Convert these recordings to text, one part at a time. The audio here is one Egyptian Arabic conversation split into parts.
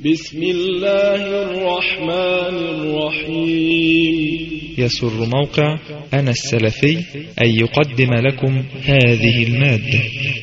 بسم الله الرحمن الرحيم يسر موقع أنا السلفي أن يقدم لكم هذه المادة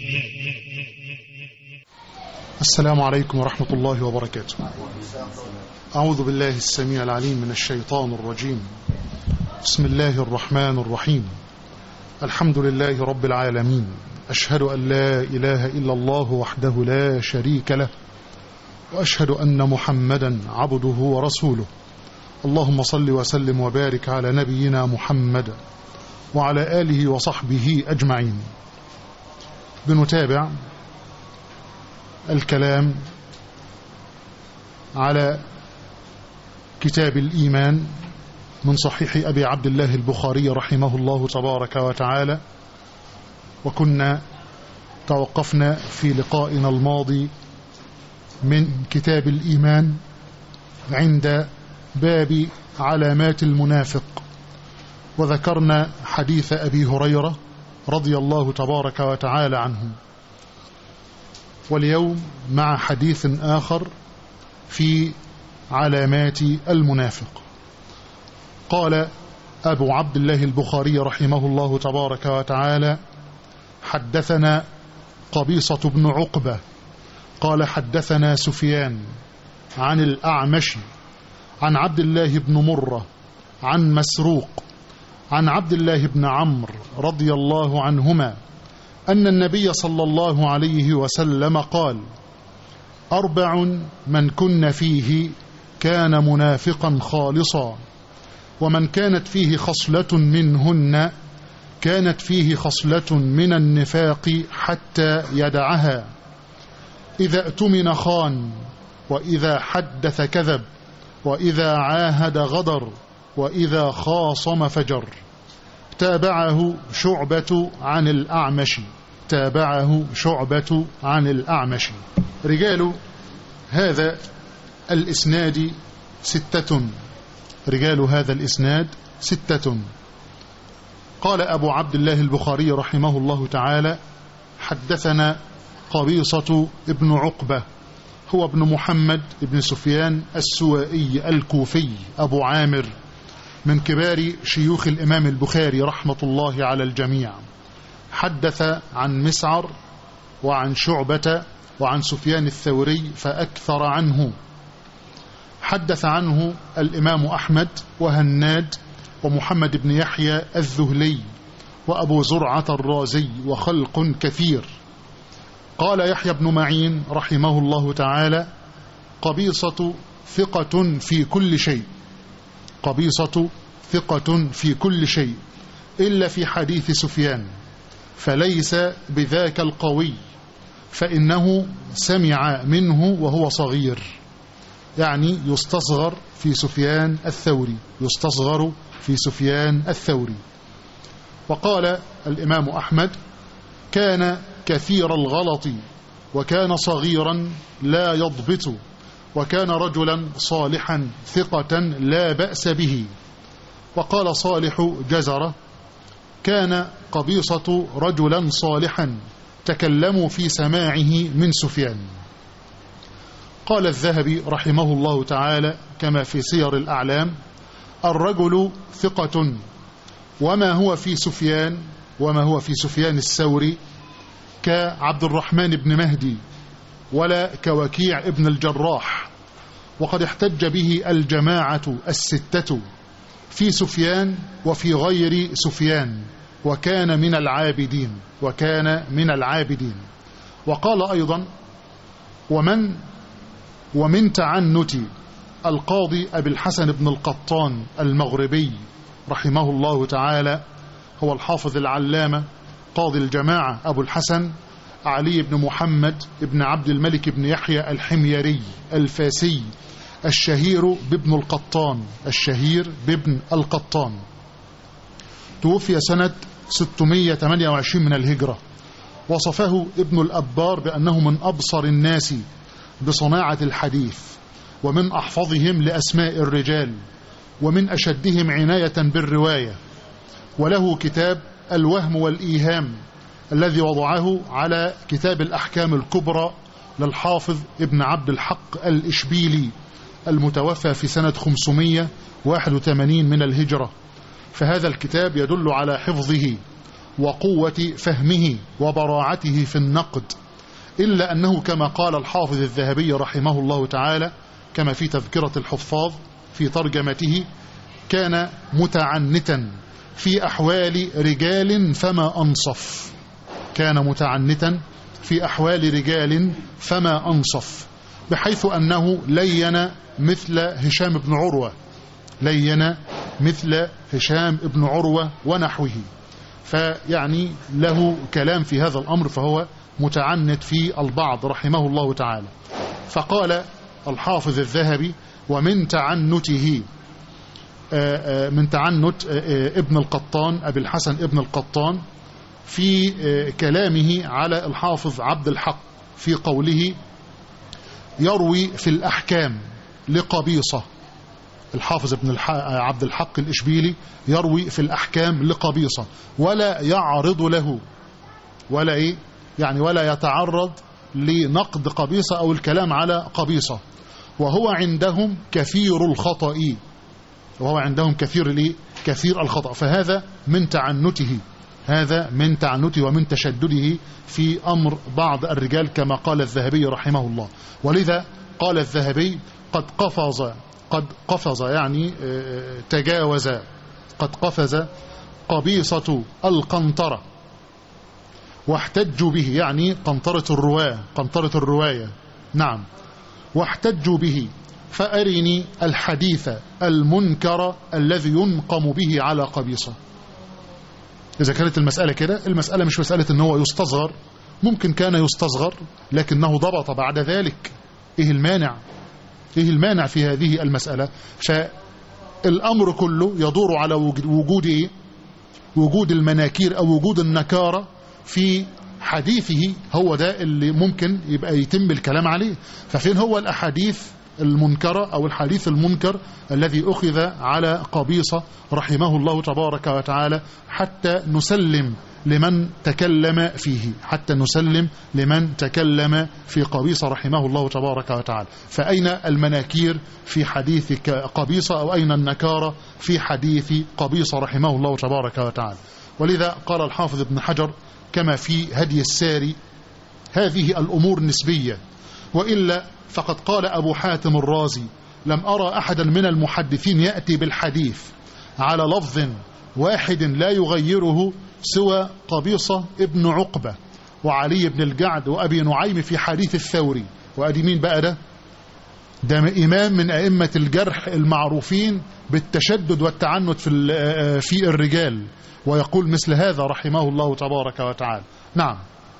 السلام عليكم ورحمة الله وبركاته أعوذ بالله السميع العليم من الشيطان الرجيم بسم الله الرحمن الرحيم الحمد لله رب العالمين أشهد أن لا إله إلا الله وحده لا شريك له وأشهد أن محمدا عبده ورسوله اللهم صل وسلم وبارك على نبينا محمد وعلى آله وصحبه أجمعين بنتابع الكلام على كتاب الإيمان من صحيح أبي عبد الله البخاري رحمه الله تبارك وتعالى وكنا توقفنا في لقائنا الماضي من كتاب الإيمان عند باب علامات المنافق وذكرنا حديث أبي هريرة رضي الله تبارك وتعالى عنه واليوم مع حديث آخر في علامات المنافق قال أبو عبد الله البخاري رحمه الله تبارك وتعالى حدثنا قبيصة بن عقبة قال حدثنا سفيان عن الأعمش عن عبد الله بن مرة عن مسروق عن عبد الله بن عمرو رضي الله عنهما أن النبي صلى الله عليه وسلم قال أربع من كن فيه كان منافقا خالصا ومن كانت فيه خصلة منهن كانت فيه خصلة من النفاق حتى يدعها إذا اؤتمن خان وإذا حدث كذب وإذا عاهد غدر وإذا خاصم فجر تابعه شعبة عن الأعمش تابعه شعبة عن الأعمش رجال هذا الإسناد ستة رجال هذا الإسناد ستة قال أبو عبد الله البخاري رحمه الله تعالى حدثنا قبيصة ابن عقبة هو ابن محمد ابن سفيان السوائي الكوفي أبو عامر من كبار شيوخ الإمام البخاري رحمة الله على الجميع حدث عن مسعر وعن شعبة وعن سفيان الثوري فأكثر عنه حدث عنه الإمام أحمد وهناد ومحمد بن يحيى الذهلي وأبو زرعة الرازي وخلق كثير قال يحيى بن معين رحمه الله تعالى قبيصة ثقة في كل شيء قبيصة ثقة في كل شيء إلا في حديث سفيان فليس بذاك القوي فإنه سمع منه وهو صغير يعني يستصغر في سفيان الثوري يستصغر في سفيان الثوري وقال الإمام أحمد كان كثير الغلط وكان صغيرا لا يضبط وكان رجلا صالحا ثقة لا بأس به وقال صالح جزرة كان قبيصة رجلا صالحا تكلموا في سماعه من سفيان قال الذهبي رحمه الله تعالى كما في سير الأعلام الرجل ثقة وما هو في سفيان وما هو في سفيان الثوري كعبد الرحمن بن مهدي ولا كوكيع ابن الجراح وقد احتج به الجماعة الستة في سفيان وفي غير سفيان وكان من العابدين وكان من العابدين وقال أيضا ومن ومن تعنت القاضي أبي الحسن بن القطان المغربي رحمه الله تعالى هو الحافظ العلامة قاضي الجماعة أبو الحسن علي بن محمد بن عبد الملك بن يحيى الحميري الفاسي الشهير بابن القطان الشهير بابن القطان توفي سنة 628 من الهجرة وصفه ابن الأبار بأنه من أبصر الناس بصناعة الحديث ومن أحفظهم لأسماء الرجال ومن أشدهم عناية بالرواية وله كتاب الوهم والإيهام الذي وضعه على كتاب الأحكام الكبرى للحافظ ابن عبد الحق الإشبيلي المتوفى في سنة 581 من الهجرة فهذا الكتاب يدل على حفظه وقوة فهمه وبراعته في النقد إلا أنه كما قال الحافظ الذهبي رحمه الله تعالى كما في تذكرة الحفاظ في ترجمته كان متعنتا في أحوال رجال فما أنصف كان متعنتا في أحوال رجال فما أنصف بحيث أنه لين مثل هشام بن عروة لين مثل هشام بن عروة ونحوه فيعني له كلام في هذا الأمر فهو متعنت في البعض رحمه الله تعالى فقال الحافظ الذهبي ومن تعنته من تعنت ابن القطان أبي الحسن ابن القطان في كلامه على الحافظ عبد الحق في قوله يروي في الأحكام لقبيصة الحافظ ابن عبد الحق الإشبيلي يروي في الأحكام لقبيصة ولا يعرض له ولا إيه يعني ولا يتعرض لنقد قبيصة أو الكلام على قبيصة وهو عندهم كثير الخطأ وهو عندهم كثير الإيه كثير الخطأ فهذا من تعنته هذا من تعنته ومن تشدده في أمر بعض الرجال كما قال الذهبي رحمه الله ولذا قال الذهبي قد قفز قد قفز يعني تجاوز قد قفز قبيصة القنطرة واحتجوا به يعني قنطرة الرواة قنطرة الرواية نعم واحتجوا به فأرني الحديث المنكر الذي ينقم به على قبيصة إذا كانت المسألة كده المسألة مش مسألة ان هو يستصغر ممكن كان يستصغر لكنه ضبط بعد ذلك إيه المانع إيه المانع في هذه المسألة فالأمر كله يدور على وجود إيه وجود المناكير أو وجود النكارة في حديثه هو ده اللي ممكن يبقى يتم الكلام عليه ففين هو الأحاديث المنكرة أو الحديث المنكر الذي أخذ على قبيصة رحمه الله تبارك وتعالى حتى نسلم لمن تكلم فيه حتى نسلم لمن تكلم في قبيصة رحمه الله تبارك وتعالى فأين المناكير في حديث قبيصة أو أين النكارة في حديث قبيصة رحمه الله تبارك وتعالى ولذا قال الحافظ ابن حجر كما في هدي الساري هذه الأمور نسبية وإلا فقد قال أبو حاتم الرازي لم أرى أحدا من المحدثين يأتي بالحديث على لفظ واحد لا يغيره سوى قبيصة ابن عقبة وعلي بن الجعد وأبي نعيم في حديث الثوري وأدي مين بقى ده ده إمام من أئمة الجرح المعروفين بالتشدد والتعنت في في الرجال ويقول مثل هذا رحمه الله تبارك وتعالى نعم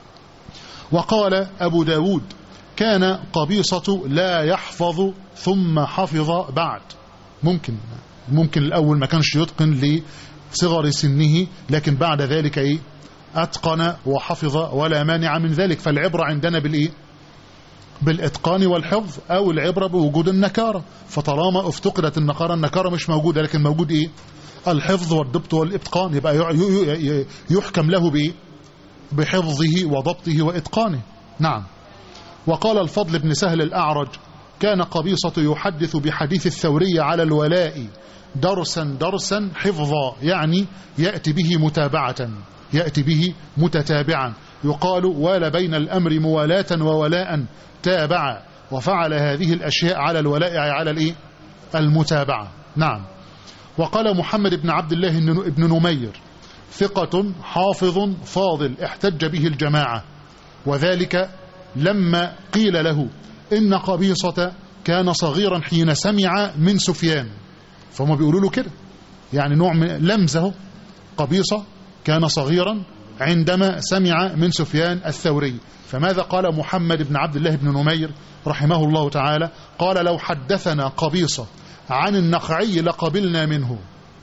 وقال أبو داود كان قبيصة لا يحفظ ثم حفظ بعد ممكن ممكن الأول ما كانش يتقن لصغر سنه لكن بعد ذلك إيه أتقن وحفظ ولا مانع من ذلك فالعبرة عندنا بالإيه بالإتقان والحفظ أو العبرة بوجود النكارة فطالما افتقدت النكارة النكارة مش موجودة لكن موجود إيه الحفظ والضبط والإتقان يبقى يحكم له بإيه بحفظه وضبطه وإتقانه نعم وقال الفضل بن سهل الأعرج كان قبيصة يحدث بحديث الثوري على الولاء درسا درسا حفظا يعني يأتي به متابعة يأتي به متتابعا يقال وال بين الأمر موالاة وولاء تابع وفعل هذه الأشياء على الولاء على الإيه؟ المتابعة نعم وقال محمد بن عبد الله بن نمير ثقة حافظ فاضل احتج به الجماعة وذلك لما قيل له إن قبيصة كان صغيرا حين سمع من سفيان فهم بيقولوا له كده يعني نوع من لمزه قبيصة كان صغيرا عندما سمع من سفيان الثوري فماذا قال محمد بن عبد الله بن نمير رحمه الله تعالى قال لو حدثنا قبيصة عن النخعي لقبلنا منه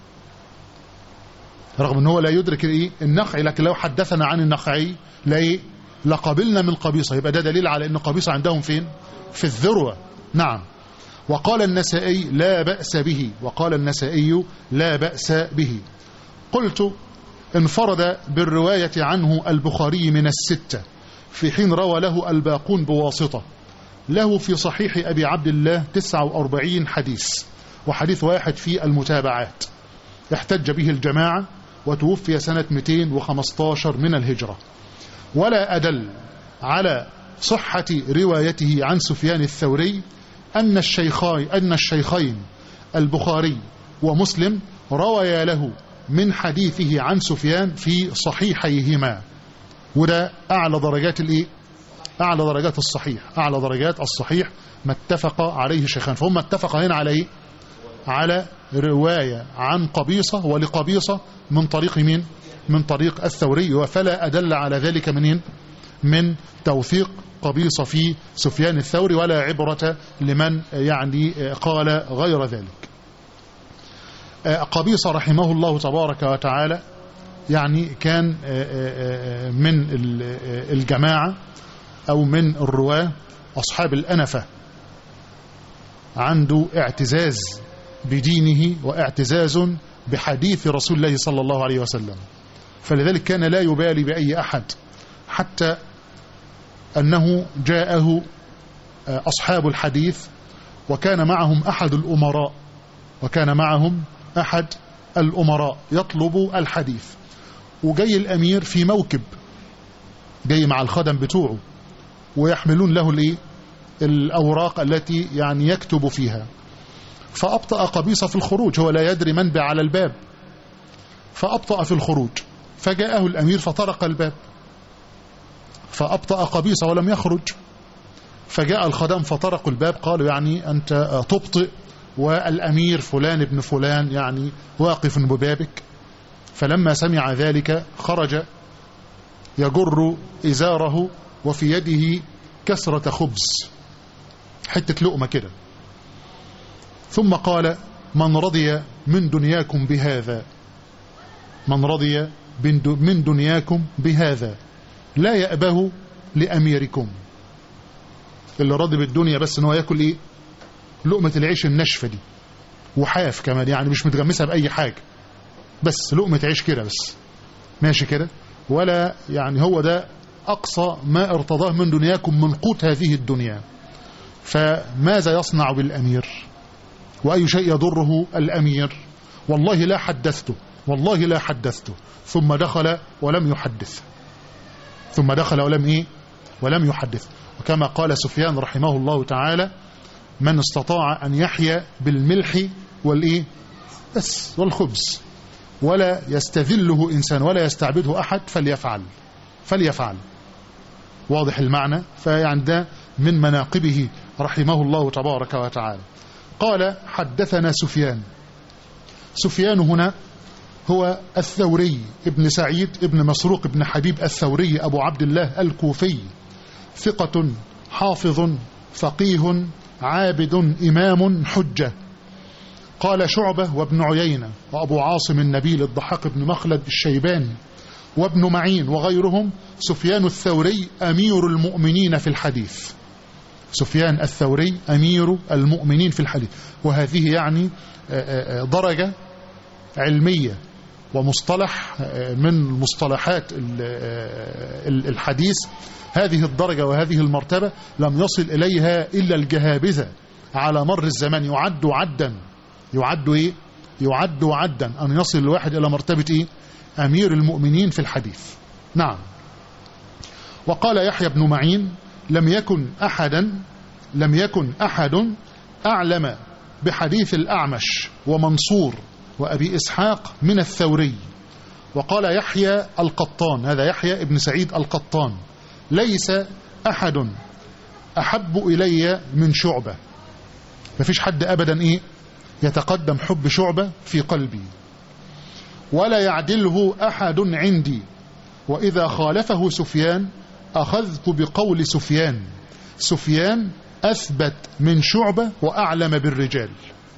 رغم ان هو لا يدرك الايه النخعي لكن لو حدثنا عن النخعي لا ايه لقبلنا من قبيصة يبقى ده دليل على ان قبيصة عندهم فين في الذروة نعم وقال النسائي لا بأس به وقال النسائي لا بأس به قلت انفرد بالرواية عنه البخاري من الستة في حين روى له الباقون بواسطة له في صحيح أبي عبد الله 49 حديث وحديث واحد في المتابعات احتج به الجماعة وتوفي سنة 215 من الهجرة ولا أدل على صحة روايته عن سفيان الثوري أن الشيخين, أن الشيخين البخاري ومسلم رويا له من حديثه عن سفيان في صحيحيهما وده أعلى درجات الإيه؟ أعلى درجات الصحيح أعلى درجات الصحيح ما اتفق عليه الشيخان فهم اتفقا هنا على إيه؟ على رواية عن قبيصة ولقبيصة من طريق مين من طريق الثوري فلا أدل على ذلك منين من توثيق قبيصة في سفيان الثوري ولا عبرة لمن يعني قال غير ذلك قبيصة رحمه الله تبارك وتعالى يعني كان من الجماعة أو من الرواة أصحاب الأنفة عنده اعتزاز بدينه واعتزاز بحديث رسول الله صلى الله عليه وسلم فلذلك كان لا يبالي بأي أحد حتى أنه جاءه أصحاب الحديث وكان معهم أحد الأمراء وكان معهم أحد الأمراء يطلب الحديث وجاي الأمير في موكب جاي مع الخدم بتوعه ويحملون له الايه الأوراق التي يعني يكتب فيها فأبطأ قبيصة في الخروج هو لا يدري من على الباب فأبطأ في الخروج فجاءه الأمير فطرق الباب فأبطأ قبيصة ولم يخرج فجاء الخدم فطرقوا الباب قالوا يعني أنت تبطئ والأمير فلان ابن فلان يعني واقف ببابك فلما سمع ذلك خرج يجر إزاره وفي يده كسرة خبز حتة لقمة كده ثم قال من رضي من دنياكم بهذا من رضي من دنياكم بهذا لا يأبه لأميركم اللي راضي بالدنيا بس ان هو ياكل ايه لقمة العيش الناشفة دي وحاف كمان يعني مش متغمسها بأي حاجة بس لقمة عيش كده بس ماشي كده ولا يعني هو ده أقصى ما ارتضاه من دنياكم من قوت هذه الدنيا فماذا يصنع بالأمير وأي شيء يضره الأمير والله لا حدثته والله لا حدثته ثم دخل ولم يحدث ثم دخل ولم إيه ولم يحدث وكما قال سفيان رحمه الله تعالى من استطاع أن يحيا بالملح والإيه بس والخبز ولا يستذله إنسان ولا يستعبده أحد فليفعل فليفعل واضح المعنى فيعني ده من مناقبه رحمه الله تبارك وتعالى قال حدثنا سفيان سفيان هنا هو الثوري ابن سعيد ابن مسروق ابن حبيب الثوري أبو عبد الله الكوفي ثقة حافظ فقيه عابد إمام حجة قال شعبة وابن عيينة وأبو عاصم النبيل الضحاك بن مخلد الشيباني وابن معين وغيرهم سفيان الثوري أمير المؤمنين في الحديث سفيان الثوري أمير المؤمنين في الحديث وهذه يعني درجة علمية ومصطلح من مصطلحات الحديث هذه الدرجة وهذه المرتبة لم يصل إليها إلا الجهابذة على مر الزمان يعد عدا يعد إيه؟ يعد عدا أن يصل الواحد إلى مرتبة إيه؟ أمير المؤمنين في الحديث نعم وقال يحيى بن معين لم يكن أحدا لم يكن أحد أعلم بحديث الأعمش ومنصور وأبي إسحاق من الثوري وقال يحيى القطان هذا يحيى ابن سعيد القطان ليس أحد أحب إلي من شعبة ما فيش حد أبدا إيه يتقدم حب شعبة في قلبي ولا يعدله أحد عندي وإذا خالفه سفيان أخذت بقول سفيان سفيان أثبت من شعبة وأعلم بالرجال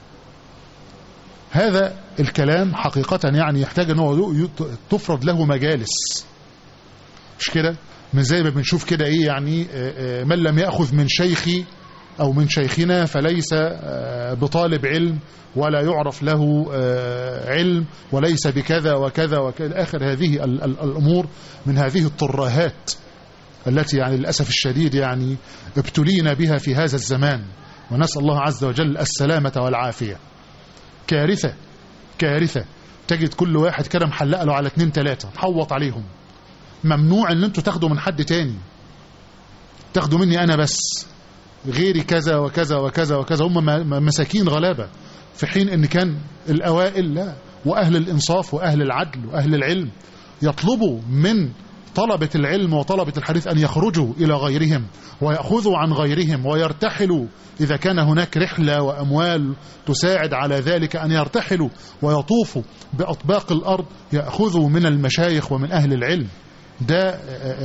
هذا الكلام حقيقة يعني يحتاج أنه تفرض له مجالس مش كده من زي ما بنشوف كده إيه يعني من لم يأخذ من شيخي أو من شيخنا فليس بطالب علم ولا يعرف له علم وليس بكذا وكذا وكذا آخر هذه الأمور من هذه الطراهات التي يعني للأسف الشديد يعني ابتلينا بها في هذا الزمان ونسأل الله عز وجل السلامة والعافية كارثة كارثة تجد كل واحد كده محلق له على اتنين تلاتة تحوط عليهم ممنوع ان انتوا تاخدوا من حد تاني تاخدوا مني انا بس غيري كذا وكذا وكذا وكذا هم مساكين غلابة في حين ان كان الاوائل لا واهل الانصاف واهل العدل واهل العلم يطلبوا من طلبة العلم وطلبة الحديث أن يخرجوا إلى غيرهم ويأخذوا عن غيرهم ويرتحلوا إذا كان هناك رحلة وأموال تساعد على ذلك أن يرتحلوا ويطوفوا بأطباق الأرض يأخذوا من المشايخ ومن أهل العلم ده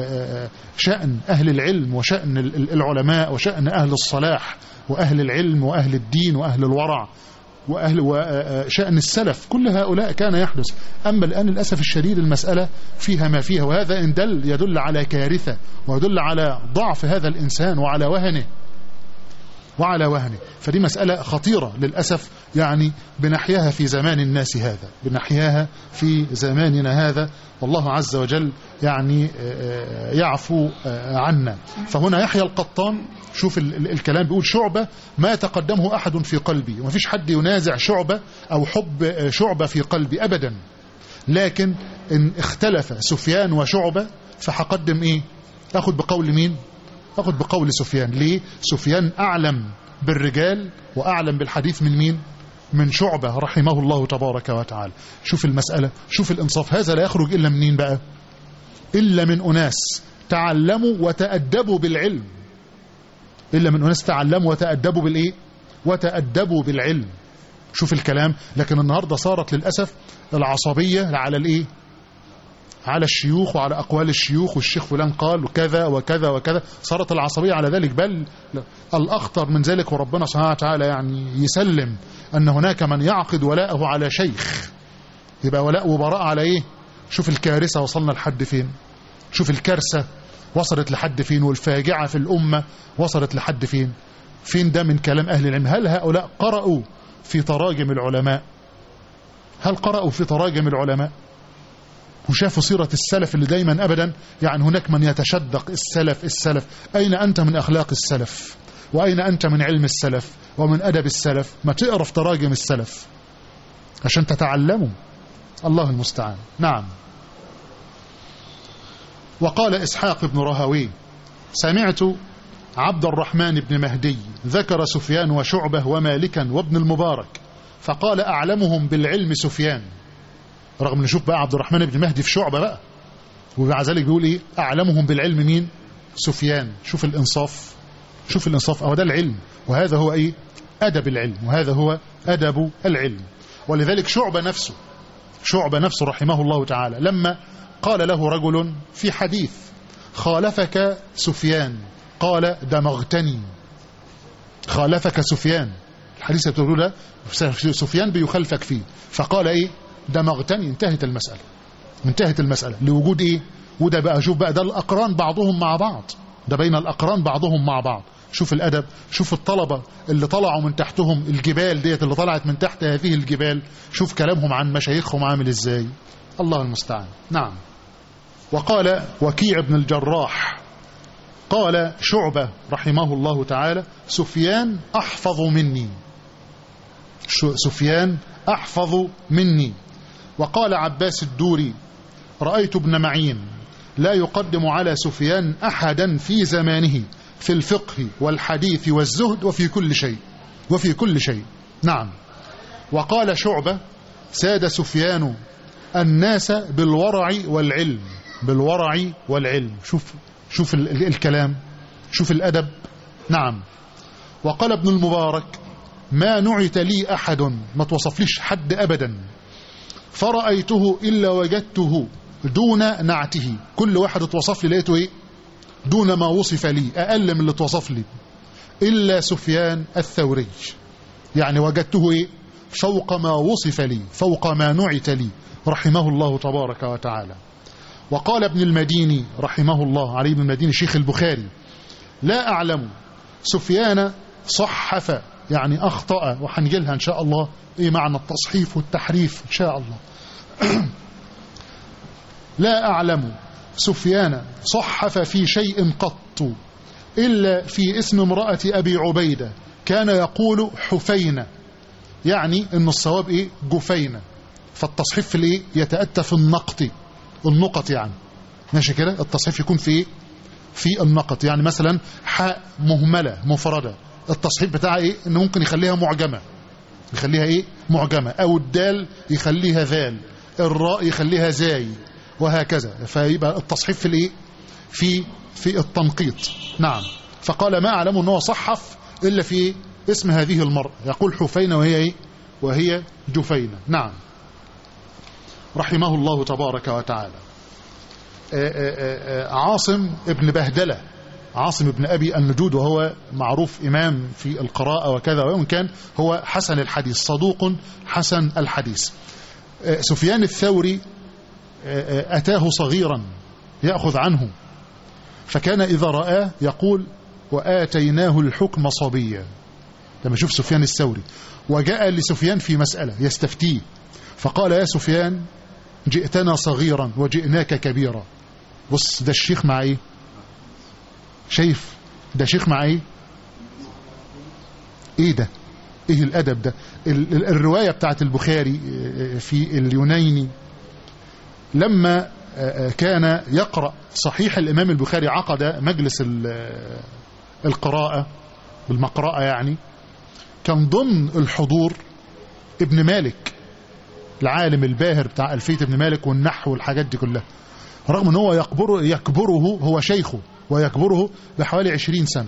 شأن أهل العلم وشأن العلماء وشأن أهل الصلاح وأهل العلم وأهل الدين وأهل الورع وأهل وشأن السلف كل هؤلاء كان يحدث أما الآن للأسف الشديد المسألة فيها ما فيها وهذا إن دل يدل على كارثة ويدل على ضعف هذا الإنسان وعلى وهنه وعلى وهنه فدي مسألة خطيرة للأسف يعني بنحياها في زمان الناس هذا بنحياها في زماننا هذا والله عز وجل يعني يعفو عنا فهنا يحيى القطان شوف الكلام بيقول شعبة ما يتقدمه أحد في قلبي وما فيش حد ينازع شعبة أو حب شعبة في قلبي أبدا لكن إن اختلف سفيان وشعبة فحقدم إيه أخذ بقول مين أخذ بقول سفيان ليه سفيان أعلم بالرجال وأعلم بالحديث من مين من شعبة رحمه الله تبارك وتعالى شوف المسألة شوف الإنصاف هذا لا يخرج إلا منين بقى إلا من أناس تعلموا وتأدبوا بالعلم إلا من أناس تعلموا وتأدبوا بالإيه وتأدبوا بالعلم شوف الكلام لكن النهاردة صارت للأسف العصبية على الإيه على الشيوخ وعلى أقوال الشيوخ والشيخ فلان قال وكذا وكذا وكذا صارت العصبية على ذلك بل الأخطر من ذلك وربنا سبحانه وتعالى يعني يسلم أن هناك من يعقد ولاءه على شيخ يبقى ولاء وبراء على إيه شوف الكارثة وصلنا لحد فين شوف الكارثة وصلت لحد فين والفاجعة في الأمة وصلت لحد فين فين ده من كلام أهل العلم هل هؤلاء قرأوا في تراجم العلماء هل قرأوا في تراجم العلماء وشافوا سيرة السلف اللي دايما أبدا يعني هناك من يتشدق السلف السلف أين أنت من أخلاق السلف وأين أنت من علم السلف ومن أدب السلف ما تقرأ في تراجم السلف عشان تتعلموا الله المستعان نعم وقال إسحاق بن رهوي سمعت عبد الرحمن بن مهدي ذكر سفيان وشعبة ومالكا وابن المبارك فقال أعلمهم بالعلم سفيان رغم ان نشوف بقى عبد الرحمن بن مهدي في شعبة بقى ومع ذلك بيقول ايه اعلمهم بالعلم مين سفيان شوف الانصاف شوف الانصاف او ده العلم وهذا هو ايه ادب العلم وهذا هو ادب العلم ولذلك شعبة نفسه شعبة نفسه رحمه الله تعالى لما قال له رجل في حديث خالفك سفيان قال دمغتني خالفك سفيان الحديث بتقول له سفيان بيخالفك فيه فقال ايه دمغتني انتهت المسألة انتهت المسألة لوجود ايه وده بقى شوف بقى ده الأقران بعضهم مع بعض ده بين الأقران بعضهم مع بعض شوف الأدب شوف الطلبة اللي طلعوا من تحتهم الجبال ديت اللي طلعت من تحت هذه الجبال شوف كلامهم عن مشايخهم عامل ازاي الله المستعان نعم وقال وكيع بن الجراح قال شعبة رحمه الله تعالى سفيان أحفظ مني سفيان أحفظ مني وقال عباس الدوري رأيت ابن معين لا يقدم على سفيان أحدا في زمانه في الفقه والحديث والزهد وفي كل شيء وفي كل شيء نعم وقال شعبة ساد سفيان الناس بالورع والعلم بالورع والعلم شوف شوف الكلام شوف الأدب نعم وقال ابن المبارك ما نعت لي أحد ما توصفليش حد أبدا فرأيته إلا وجدته دون نعته كل واحد اتوصف لي لقيته إيه دون ما وصف لي أقل من اللي اتوصف لي إلا سفيان الثوري يعني وجدته إيه فوق ما وصف لي فوق ما نعت لي رحمه الله تبارك وتعالى وقال ابن المديني رحمه الله علي بن المديني شيخ البخاري لا أعلم سفيان صحف يعني أخطأ وحنجلها إن شاء الله إيه معنى التصحيف والتحريف إن شاء الله لا أعلم سفيان صحف في شيء قط إلا في اسم امرأة أبي عبيدة كان يقول حفينة يعني أن الصواب إيه جفينة فالتصحيف في الإيه يتأتى في النقط النقط يعني ماشي كده التصحيف يكون في إيه في النقط يعني مثلا حاء مهملة مفردة التصحيح بتاعها ايه انه ممكن يخليها معجمة يخليها ايه معجمة او الدال يخليها ذال الراء يخليها زاي وهكذا فيبقى التصحيف في الايه في في التنقيط نعم فقال ما اعلم ان هو صحف الا في اسم هذه المرأة يقول حفينة وهي ايه وهي جفينة نعم رحمه الله تبارك وتعالى عاصم ابن بهدلة عاصم ابن أبي النجود وهو معروف إمام في القراءة وكذا وإن كان هو حسن الحديث صدوق حسن الحديث سفيان الثوري أتاه صغيرا يأخذ عنه فكان إذا رآه يقول وآتيناه الحكم صبيا لما شوف سفيان الثوري وجاء لسفيان في مسألة يستفتيه فقال يا سفيان جئتنا صغيرا وجئناك كبيرا بص ده الشيخ مع ايه شايف ده شيخ مع ايه ايه ده ايه الادب ده الرواية بتاعت البخاري في اليونيني لما كان يقرأ صحيح الامام البخاري عقد مجلس القراءة بالمقرأة يعني كان ضمن الحضور ابن مالك العالم الباهر بتاع ألفية ابن مالك والنحو والحاجات دي كلها رغم ان هو يكبره, يكبره هو شيخه ويكبره بحوالي عشرين سنة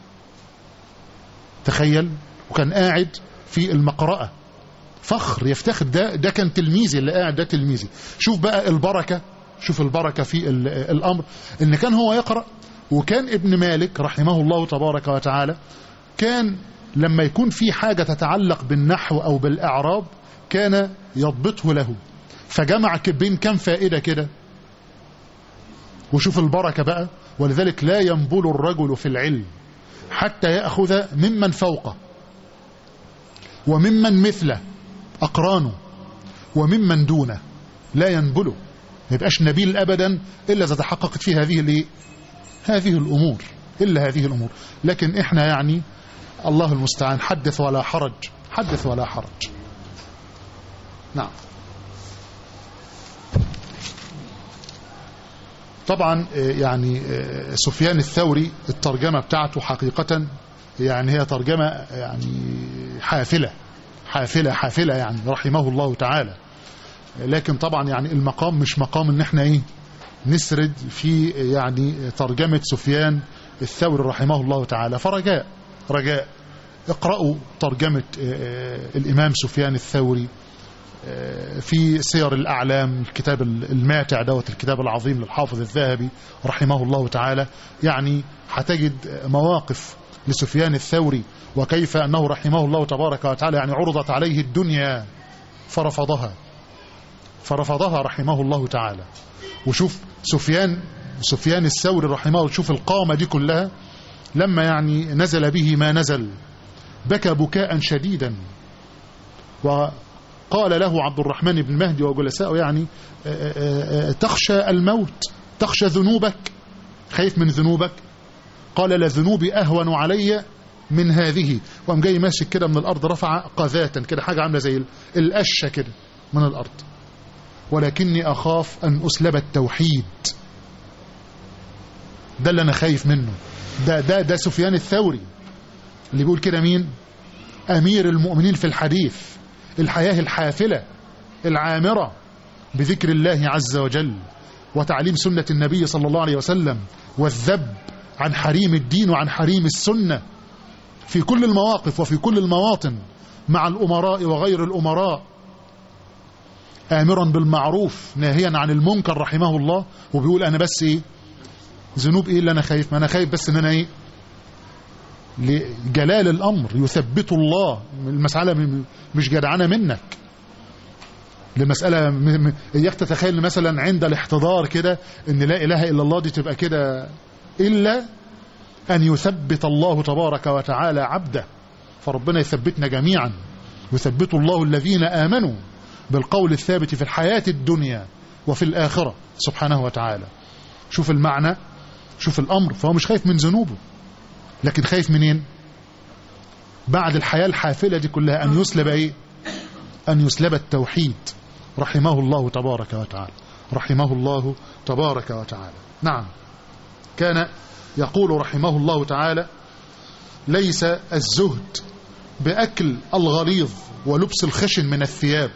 تخيل وكان قاعد في المقرأة فخر يفتخر ده ده كان تلميذي اللي قاعد ده تلميذي شوف بقى البركة شوف البركة في الأمر ان كان هو يقرأ وكان ابن مالك رحمه الله تبارك وتعالى كان لما يكون في حاجة تتعلق بالنحو أو بالإعراب كان يضبطه له فجمع بين كم فائدة كده وشوف البركة بقى ولذلك لا ينبل الرجل في العلم حتى يأخذ ممن فوقه وممن مثله أقرانه وممن دونه لا ينبله ما يبقاش نبيل أبدا إلا إذا تحققت فيه هذه الايه هذه الأمور إلا هذه الأمور لكن إحنا يعني الله المستعان حدث ولا حرج حدث ولا حرج نعم طبعا يعني سفيان الثوري الترجمة بتاعته حقيقة يعني هي ترجمة يعني حافلة حافلة حافلة يعني رحمه الله تعالى لكن طبعا يعني المقام مش مقام ان احنا ايه نسرد في يعني ترجمة سفيان الثوري رحمه الله تعالى فرجاء رجاء اقرأوا ترجمة الإمام سفيان الثوري في سير الأعلام الكتاب الماتع دوت الكتاب العظيم للحافظ الذهبي رحمه الله تعالى يعني هتجد مواقف لسفيان الثوري وكيف أنه رحمه الله تبارك وتعالى يعني عرضت عليه الدنيا فرفضها فرفضها رحمه الله تعالى وشوف سفيان سفيان الثوري رحمه الله شوف القامة دي كلها لما يعني نزل به ما نزل بكى بكاء شديدا وقال له عبد الرحمن بن مهدي وجلسائه يعني تخشى الموت تخشى ذنوبك خايف من ذنوبك قال لذنوبي أهون علي من هذه وقام جاي ماسك كده من الأرض رفع قذاة كده حاجة عاملة زي القشة كده من الأرض ولكني أخاف أن أسلب التوحيد ده اللي أنا خايف منه ده ده ده سفيان الثوري اللي بيقول كده مين أمير المؤمنين في الحديث الحياة الحافلة العامرة بذكر الله عز وجل وتعليم سنة النبي صلى الله عليه وسلم والذب عن حريم الدين وعن حريم السنة في كل المواقف وفي كل المواطن مع الأمراء وغير الأمراء آمرا بالمعروف ناهيا عن المنكر رحمه الله وبيقول أنا بس إيه ذنوب إيه اللي أنا خايف ما أنا خايف بس إن أنا إيه لجلال الأمر يثبت الله المسألة مش جدعانة منك لمسألة إياك تتخيل مثلا عند الاحتضار كده إن لا إله إلا الله دي تبقى كده إلا أن يثبت الله تبارك وتعالى عبده فربنا يثبتنا جميعا يثبت الله الذين آمنوا بالقول الثابت في الحياة الدنيا وفي الآخرة سبحانه وتعالى شوف المعنى شوف الأمر فهو مش خايف من ذنوبه لكن خايف منين بعد الحياة الحافلة دي كلها أن يسلب إيه أن يسلب التوحيد رحمه الله تبارك وتعالى رحمه الله تبارك وتعالى نعم كان يقول رحمه الله تعالى ليس الزهد بأكل الغليظ ولبس الخشن من الثياب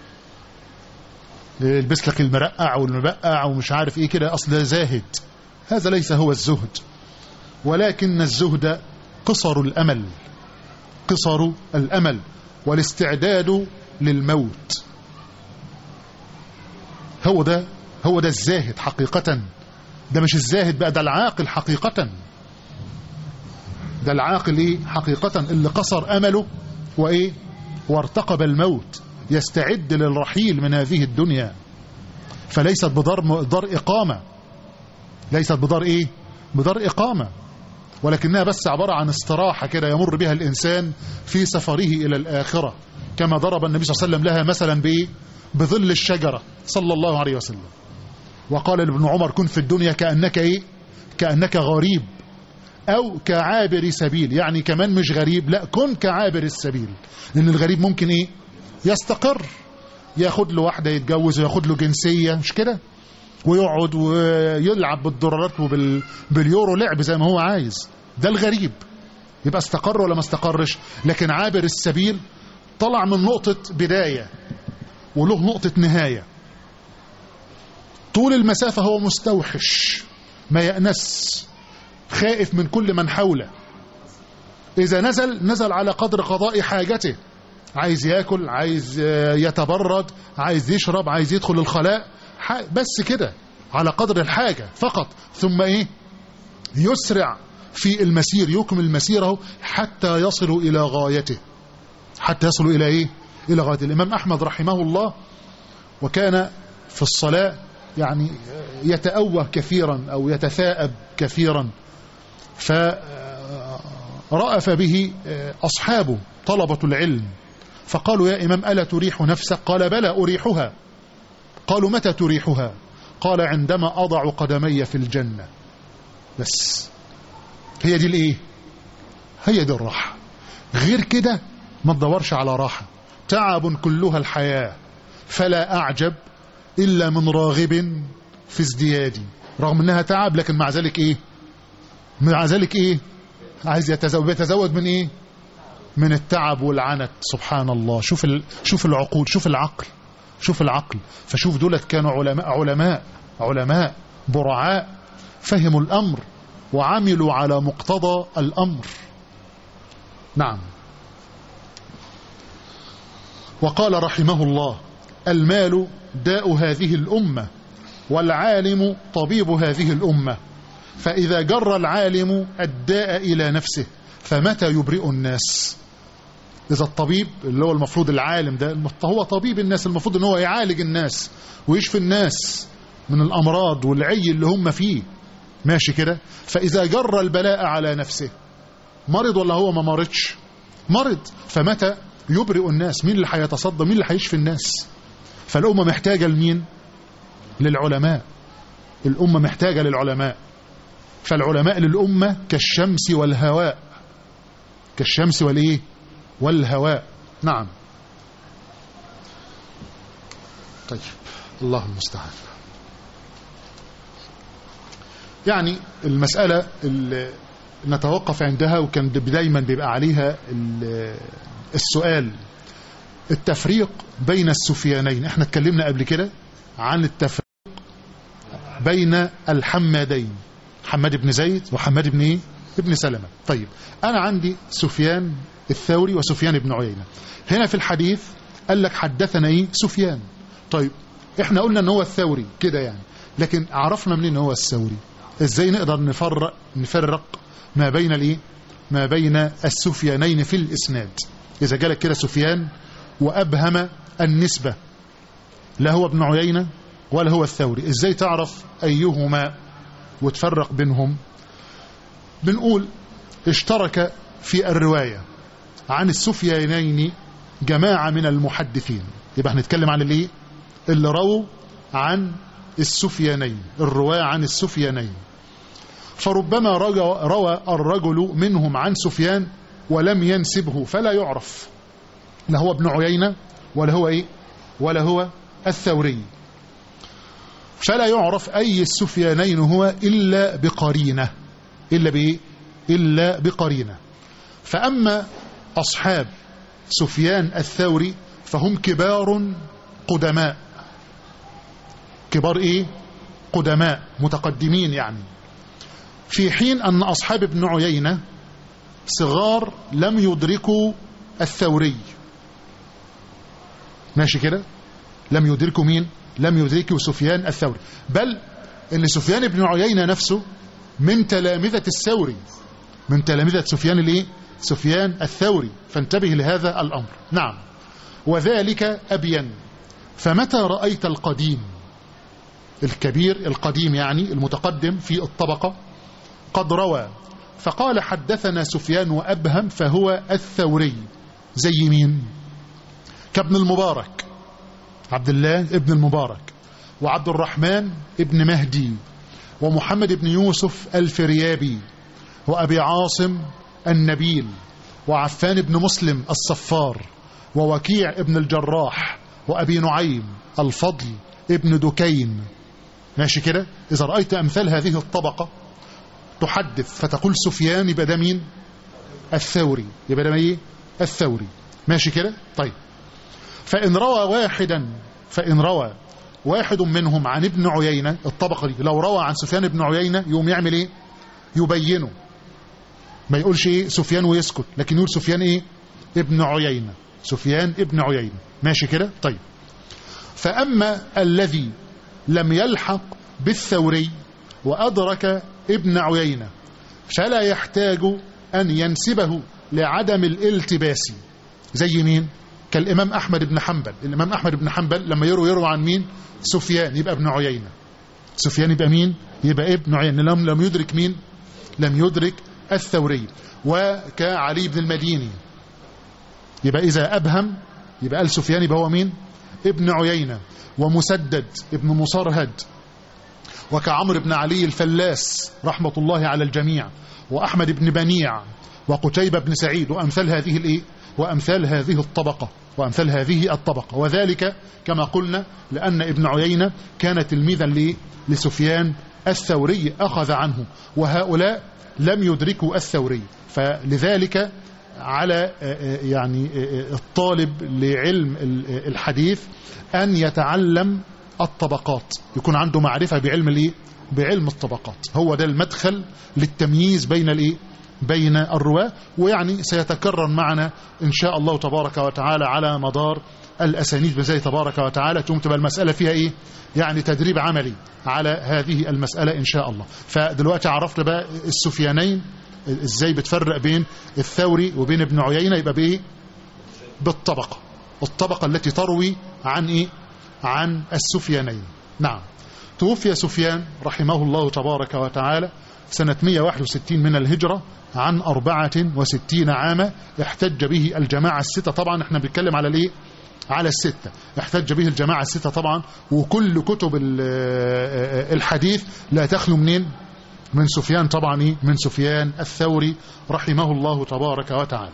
يلبس لك المرقع والمبقع ومش عارف ايه كده اصل ده زاهد هذا ليس هو الزهد ولكن الزهد قصر الامل قصر الامل والاستعداد للموت هو ده هو ده الزاهد حقيقة ده مش الزاهد بقى ده العاقل حقيقة ده العاقل ايه حقيقة اللي قصر امله وايه وارتقب الموت يستعد للرحيل من هذه الدنيا فليست بدار دار إقامة ليست بدار إيه بدار إقامة ولكنها بس عبارة عن استراحة كده يمر بها الإنسان في سفره إلى الآخرة كما ضرب النبي صلى الله عليه وسلم لها مثلا بإيه بظل الشجرة صلى الله عليه وسلم وقال لابن عمر كن في الدنيا كأنك إيه كأنك غريب أو كعابر سبيل يعني كمان مش غريب لا كن كعابر السبيل لأن الغريب ممكن إيه يستقر ياخد له واحدة يتجوز وياخد له جنسية مش كده ويقعد ويلعب بالدولارات وباليورو لعب زي ما هو عايز ده الغريب يبقى استقر ولا ما استقرش لكن عابر السبيل طلع من نقطة بداية وله نقطة نهاية طول المسافة هو مستوحش ما يأنس خائف من كل من حوله إذا نزل نزل على قدر قضاء حاجته عايز ياكل عايز يتبرد عايز يشرب عايز يدخل الخلاء بس كده على قدر الحاجة فقط ثم ايه يسرع في المسير يكمل مسيره حتى يصل إلى غايته حتى يصل إلى ايه إلى غاية الإمام أحمد رحمه الله وكان في الصلاة يعني يتأوه كثيرا أو يتثاءب كثيرا فرأف به أصحابه طلبة العلم فقالوا يا إمام ألا تريح نفسك قال بلى أريحها قالوا متى تريحها قال عندما أضع قدمي في الجنة بس هي دي الايه هي دي الراحة غير كده ما تدورش على راحة تعب كلها الحياة فلا أعجب إلا من راغب في ازديادي رغم انها تعب لكن مع ذلك ايه مع ذلك ايه عايز يتزوج يتزوج من ايه من التعب والعنت سبحان الله شوف ال... شوف العقول شوف العقل شوف العقل فشوف دولت كانوا علماء علماء علماء برعاء فهموا الأمر وعملوا على مقتضى الأمر نعم وقال رحمه الله المال داء هذه الأمة والعالم طبيب هذه الأمة فإذا جر العالم الداء إلى نفسه فمتى يبرئ الناس إذا الطبيب اللي هو المفروض العالم ده هو طبيب الناس المفروض ان هو يعالج الناس ويشفي الناس من الأمراض والعي اللي هم فيه ماشي كده فإذا جر البلاء على نفسه مرض ولا هو ما مرضش مرض فمتى يبرئ الناس مين اللي هيتصدى مين اللي هيشفي الناس فالأمة محتاجة لمين للعلماء الأمة محتاجة للعلماء فالعلماء للأمة كالشمس والهواء كالشمس والإيه والهواء نعم طيب الله المستعان يعني المسألة اللي نتوقف عندها وكان دايما بيبقى عليها السؤال التفريق بين السفيانين احنا اتكلمنا قبل كده عن التفريق بين الحمادين حماد بن زيد وحماد بن ايه ابن سلمة طيب انا عندي سفيان الثوري وسفيان بن عيينة هنا في الحديث قال لك حدثنا ايه سفيان طيب احنا قلنا ان هو الثوري كده يعني لكن عرفنا منين هو الثوري ازاي نقدر نفرق نفرق ما بين الايه ما بين السفيانين في الاسناد اذا جالك كده سفيان وابهم النسبة لا هو ابن عيينة ولا هو الثوري ازاي تعرف ايهما وتفرق بينهم بنقول اشترك في الرواية عن السفيانين جماعة من المحدثين يبقى هنتكلم عن الايه اللي رووا عن السفيانين الرواة عن السفيانين فربما روى الرجل منهم عن سفيان ولم ينسبه فلا يعرف لا هو ابن عيينة ولا هو إيه ولا هو الثوري فلا يعرف أي السفيانين هو إلا بقرينة إلا بإيه إلا بقرينة فأما أصحاب سفيان الثوري فهم كبار قدماء كبار إيه قدماء متقدمين يعني في حين أن أصحاب ابن عيينة صغار لم يدركوا الثوري ماشي كده لم يدركوا مين لم يدركوا سفيان الثوري بل ان سفيان بن عيينة نفسه من تلامذة الثوري من تلامذة سفيان الايه سفيان الثوري فانتبه لهذا الأمر نعم وذلك أبين فمتى رأيت القديم الكبير القديم يعني المتقدم في الطبقة قد روى فقال حدثنا سفيان وأبهم فهو الثوري زي مين كابن المبارك عبد الله ابن المبارك وعبد الرحمن ابن مهدي ومحمد بن يوسف الفريابي وأبي عاصم النبيل وعفان بن مسلم الصفار ووكيع ابن الجراح وأبي نعيم الفضل ابن دكين ماشي كده إذا رأيت أمثال هذه الطبقة تحدث فتقول سفيان يبقى ده مين الثوري يبقى ده ايه الثوري ماشي كده طيب فإن روى واحدا فإن روى واحد منهم عن ابن عيينة الطبقة دي لو روى عن سفيان ابن عيينة يوم يعمل ايه يبينه ما يقولش ايه سفيان ويسكت لكن يقول سفيان ايه ابن عيينة سفيان ابن عيينة ماشي كده طيب فأما الذي لم يلحق بالثوري وأدرك ابن عيينة فلا يحتاج أن ينسبه لعدم الالتباس زي مين كالإمام أحمد بن حنبل الإمام أحمد بن حنبل لما يروي يروي عن مين سفيان يبقى ابن عيينة سفيان يبقى مين يبقى ابن عيينة لم, لم يدرك مين لم يدرك الثوري وكعلي بن المديني يبقى إذا أبهم يبقى قال سفيان يبقى هو مين ابن عيينة ومسدد ابن مصرهد وكعمر بن علي الفلاس رحمة الله على الجميع وأحمد بن بنيع وقتيبة بن سعيد وأمثال هذه الإيه وأمثال هذه الطبقة وأمثال هذه الطبقة وذلك كما قلنا لأن ابن عيينة كان تلميذا لسفيان الثوري أخذ عنه وهؤلاء لم يدركوا الثوري فلذلك على يعني الطالب لعلم الحديث أن يتعلم الطبقات يكون عنده معرفة بعلم الايه بعلم الطبقات هو ده المدخل للتمييز بين الايه بين الرواة ويعني سيتكرر معنا إن شاء الله تبارك وتعالى على مدار الأسانيد بزي تبارك وتعالى ثم تبقى المسألة فيها إيه يعني تدريب عملي على هذه المسألة إن شاء الله فدلوقتي عرفت بقى السفيانين إزاي بتفرق بين الثوري وبين ابن عيينة يبقى بإيه بالطبقة الطبقة التي تروي عن إيه عن السفيانين نعم توفي سفيان رحمه الله تبارك وتعالى سنة 161 من الهجرة عن 64 عاما احتج به الجماعة الستة طبعا احنا بنتكلم على الايه على الستة احتج به الجماعة الستة طبعا وكل كتب الحديث لا تخلو منين من سفيان طبعا ايه من سفيان الثوري رحمه الله تبارك وتعالى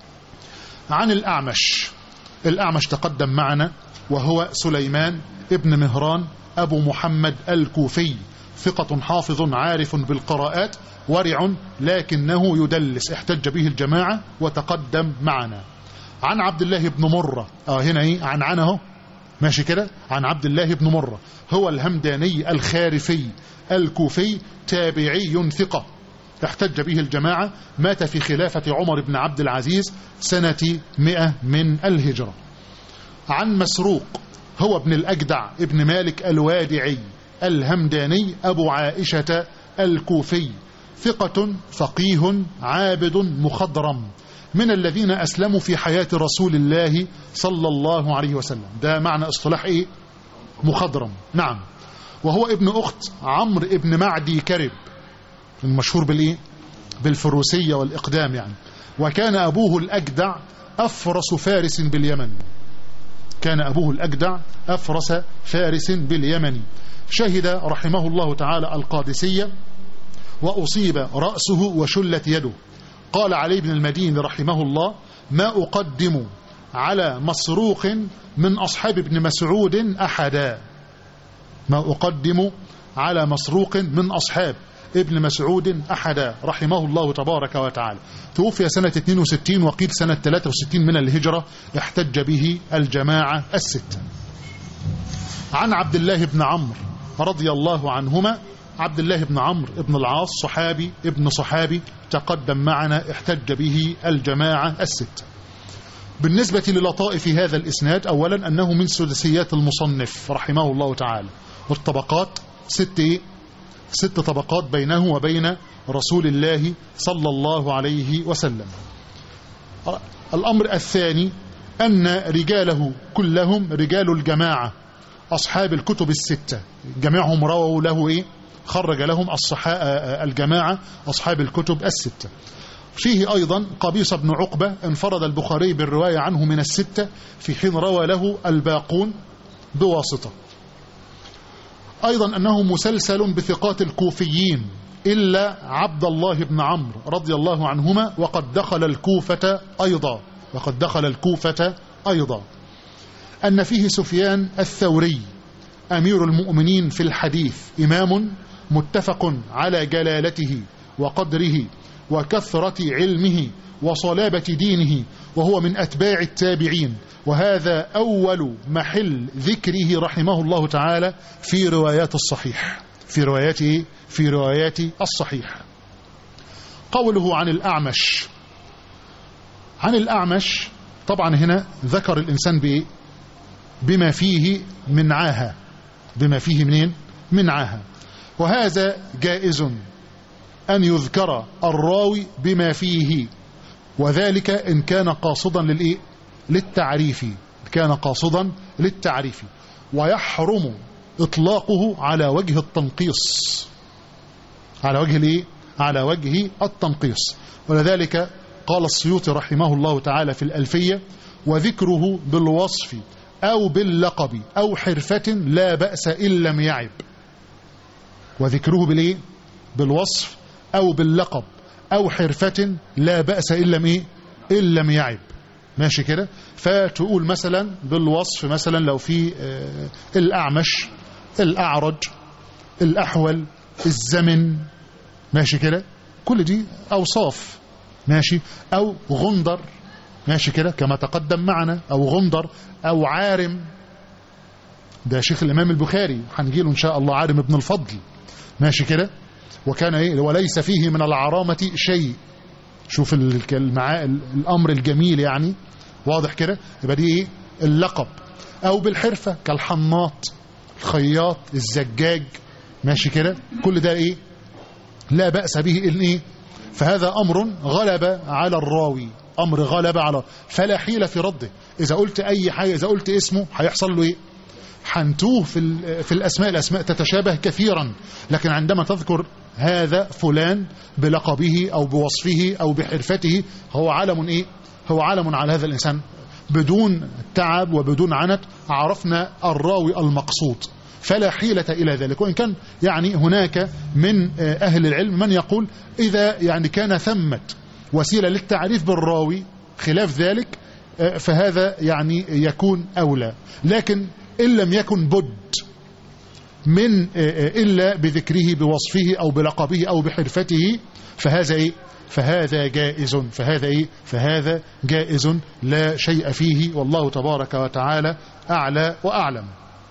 عن الأعمش الأعمش تقدم معنا وهو سليمان ابن مهران أبو محمد الكوفي ثقة حافظ عارف بالقراءات ورع لكنه يدلس احتج به الجماعة وتقدم معنا عن عبد الله بن مرة اه هنا ايه عن عنه ماشي كده عن عبد الله بن مرة هو الهمداني الخارفي الكوفي تابعي ثقة احتج به الجماعة مات في خلافة عمر بن عبد العزيز سنة مئة من الهجرة عن مسروق هو ابن الأجدع ابن مالك الوادعي الهمداني أبو عائشة الكوفي ثقة فقيه عابد مخضرم من الذين أسلموا في حياة رسول الله صلى الله عليه وسلم ده معنى اصطلاح إيه مخضرم نعم وهو ابن أخت عمرو ابن معدي كرب المشهور بالإيه بالفروسية والإقدام يعني وكان أبوه الأجدع أفرس فارس باليمن كان أبوه الأجدع أفرس فارس باليمن شهد رحمه الله تعالى القادسية وأصيب رأسه وشلت يده قال علي بن المدين رحمه الله ما أقدم على مسروق من أصحاب ابن مسعود أحدا ما أقدم على مسروق من أصحاب ابن مسعود أحدا رحمه الله تبارك وتعالى توفي سنة 62 وقيل سنة 63 من الهجرة احتج به الجماعة الستة عن عبد الله بن عمرو رضي الله عنهما عبد الله بن عمرو بن العاص صحابي ابن صحابي تقدم معنا احتج به الجماعة الستة بالنسبة للطائف هذا الإسناد أولا أنه من سدسيات المصنف رحمه الله تعالى والطبقات ست إيه؟ ست طبقات بينه وبين رسول الله صلى الله عليه وسلم الأمر الثاني أن رجاله كلهم رجال الجماعة أصحاب الكتب الستة جميعهم رووا له إيه خرج لهم الجماعة أصحاب الكتب الستة فيه أيضا قبيصة بن عقبة انفرد البخاري بالرواية عنه من الستة في حين روى له الباقون بواسطة أيضا أنه مسلسل بثقات الكوفيين إلا عبد الله بن عمرو رضي الله عنهما وقد دخل الكوفة أيضا وقد دخل الكوفة أيضا أن فيه سفيان الثوري أمير المؤمنين في الحديث إمام متفق على جلالته وقدره وكثرة علمه وصلابة دينه وهو من أتباع التابعين وهذا أول محل ذكره رحمه الله تعالى في روايات الصحيح في رواياته في روايات الصحيح قوله عن الأعمش عن الأعمش طبعا هنا ذكر الإنسان بإيه بما فيه من عاهة بما فيه منين من عاهة وهذا جائز أن يذكر الراوي بما فيه وذلك إن كان قاصدا للإيه؟ للتعريف كان قاصدا للتعريف ويحرم إطلاقه على وجه التنقيص على وجه الإيه؟ على وجه التنقيص ولذلك قال السيوطي رحمه الله تعالى في الألفية وذكره بالوصف أو باللقب أو حرفة لا بأس إن لم يعب وذكره بالإيه؟ بالوصف أو باللقب أو حرفة لا بأس إن لم إيه؟ إن لم يعب ماشي كده فتقول مثلا بالوصف مثلا لو في الأعمش الأعرج الأحول الزمن ماشي كده كل دي أوصاف ماشي أو غندر ماشي كده كما تقدم معنا أو غندر أو عارم ده شيخ الإمام البخاري هنجيله إن شاء الله عارم ابن الفضل ماشي كده وكان إيه وليس فيه من العرامة شيء شوف المعا... الأمر الجميل يعني واضح كده يبقى دي إيه اللقب أو بالحرفة كالحناط الخياط الزجاج ماشي كده كل ده إيه لا بأس به إن إيه فهذا أمر غلب على الراوي أمر غلب على فلا حيلة في رده إذا قلت أي حاجة إذا قلت اسمه هيحصل له إيه حنتوه في, في الأسماء الأسماء تتشابه كثيرا لكن عندما تذكر هذا فلان بلقبه أو بوصفه أو بحرفته هو علم إيه هو علم على هذا الإنسان بدون تعب وبدون عنت عرفنا الراوي المقصود فلا حيلة إلى ذلك وإن كان يعني هناك من أهل العلم من يقول إذا يعني كان ثمة وسيلة للتعريف بالراوي خلاف ذلك فهذا يعني يكون أولى لكن إن لم يكن بد من إلا بذكره بوصفه أو بلقبه أو بحرفته فهذا إيه فهذا جائز فهذا إيه فهذا جائز لا شيء فيه والله تبارك وتعالى أعلى وأعلم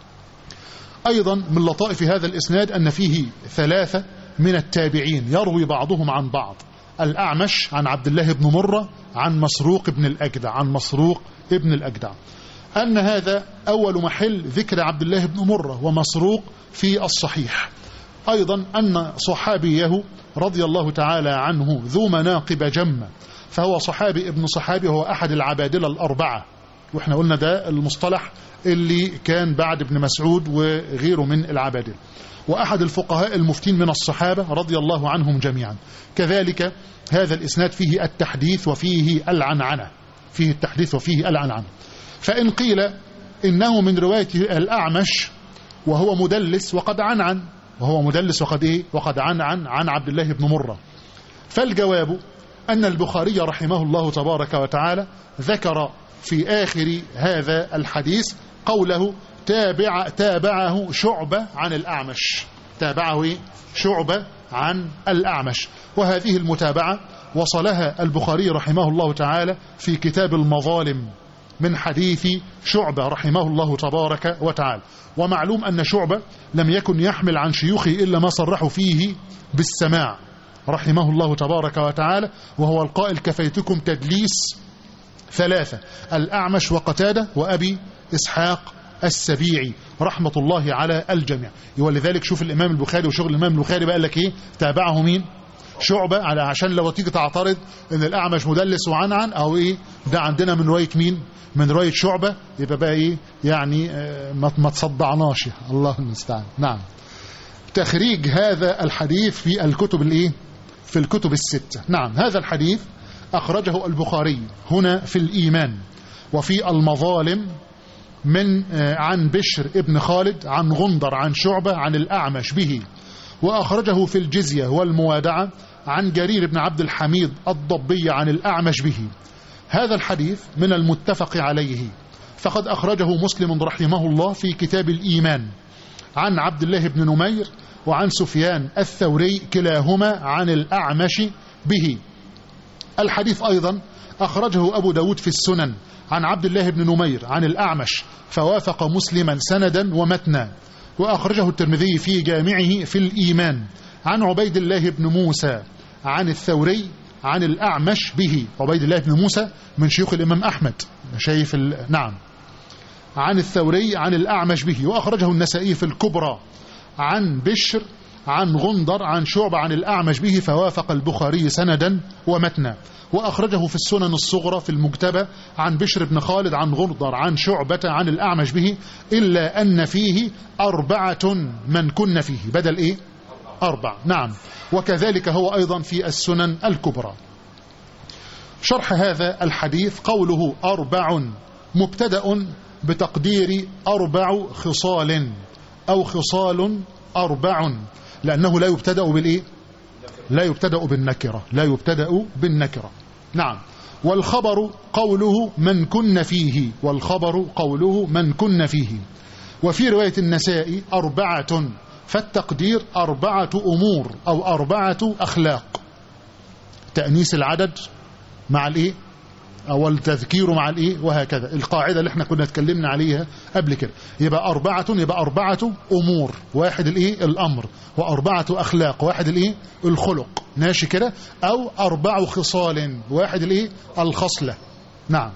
أيضا من لطائف هذا الإسناد أن فيه ثلاثة من التابعين يروي بعضهم عن بعض الأعمش عن عبد الله بن مرة عن مسروق بن الأجدع عن مسروق ابن الأجدع أن هذا أول محل ذكر عبد الله بن مرة ومسروق في الصحيح أيضا أن صحابيه رضي الله تعالى عنه ذو مناقب جمة فهو صحابي ابن صحابي هو أحد العبادلة الأربعة وإحنا قلنا ده المصطلح اللي كان بعد ابن مسعود وغيره من العبادلة وأحد الفقهاء المفتين من الصحابة رضي الله عنهم جميعا كذلك هذا الإسناد فيه التحديث وفيه العنعنة فيه التحديث وفيه العنعنة فإن قيل إنه من رواية الأعمش وهو مدلس وقد عن عن وهو مدلس وقد إيه وقد عن عن عن عبد الله بن مرة فالجواب أن البخاري رحمه الله تبارك وتعالى ذكر في آخر هذا الحديث قوله تابع تابعه شعبة عن الأعمش تابعه إيه؟ شعبة عن الأعمش وهذه المتابعة وصلها البخاري رحمه الله تعالى في كتاب المظالم من حديث شعبة رحمه الله تبارك وتعالى ومعلوم أن شعبة لم يكن يحمل عن شيوخه إلا ما صرحوا فيه بالسماع رحمه الله تبارك وتعالى وهو القائل كفيتكم تدليس ثلاثة الأعمش وقتادة وأبي إسحاق السبيعي رحمة الله على الجميع ولذلك شوف الإمام البخاري وشغل الإمام البخاري بقى لك إيه تابعه مين شعبة على عشان لو تيجي تعترض ان الأعمش مدلس وعن عن أو إيه ده عندنا من رواية مين من رواية شعبة يبقى بقى إيه يعني آه ما تصدعناش الله المستعان نعم تخريج هذا الحديث في الكتب الإيه في الكتب الستة نعم هذا الحديث أخرجه البخاري هنا في الإيمان وفي المظالم من عن بشر ابن خالد عن غندر عن شعبة عن الأعمش به وأخرجه في الجزية والموادعة عن جرير بن عبد الحميد الضبي عن الأعمش به هذا الحديث من المتفق عليه فقد أخرجه مسلم رحمه الله في كتاب الإيمان عن عبد الله بن نمير وعن سفيان الثوري كلاهما عن الأعمش به الحديث أيضا أخرجه أبو داود في السنن عن عبد الله بن نمير عن الأعمش فوافق مسلما سندا ومتنا وأخرجه الترمذي في جامعه في الإيمان عن عبيد الله بن موسى عن الثوري عن الأعمش به عبيد الله بن موسى من شيوخ الإمام أحمد شايف نعم عن الثوري عن الأعمش به وأخرجه النسائي في الكبرى عن بشر عن غندر عن شعب عن الأعمش به فوافق البخاري سندا ومتنا وأخرجه في السنن الصغرى في المجتبى عن بشر بن خالد عن غندر عن شعبة عن الأعمش به إلا أن فيه أربعة من كن فيه بدل إيه أربع نعم وكذلك هو أيضا في السنن الكبرى شرح هذا الحديث قوله أربع مبتدأ بتقدير أربع خصال أو خصال أربع لأنه لا يبتدأ بالإيه لا يبتدأ بالنكرة لا يبتدأ بالنكرة نعم والخبر قوله من كن فيه والخبر قوله من كن فيه وفي رواية النساء أربعة فالتقدير أربعة أمور أو أربعة أخلاق تأنيس العدد مع الإيه أو التذكير مع الإيه وهكذا القاعدة اللي احنا كنا اتكلمنا عليها قبل كده يبقى أربعة يبقى أربعة أمور واحد الإيه الأمر وأربعة أخلاق واحد الإيه الخلق ماشي كده أو أربع خصال واحد الإيه الخصلة نعم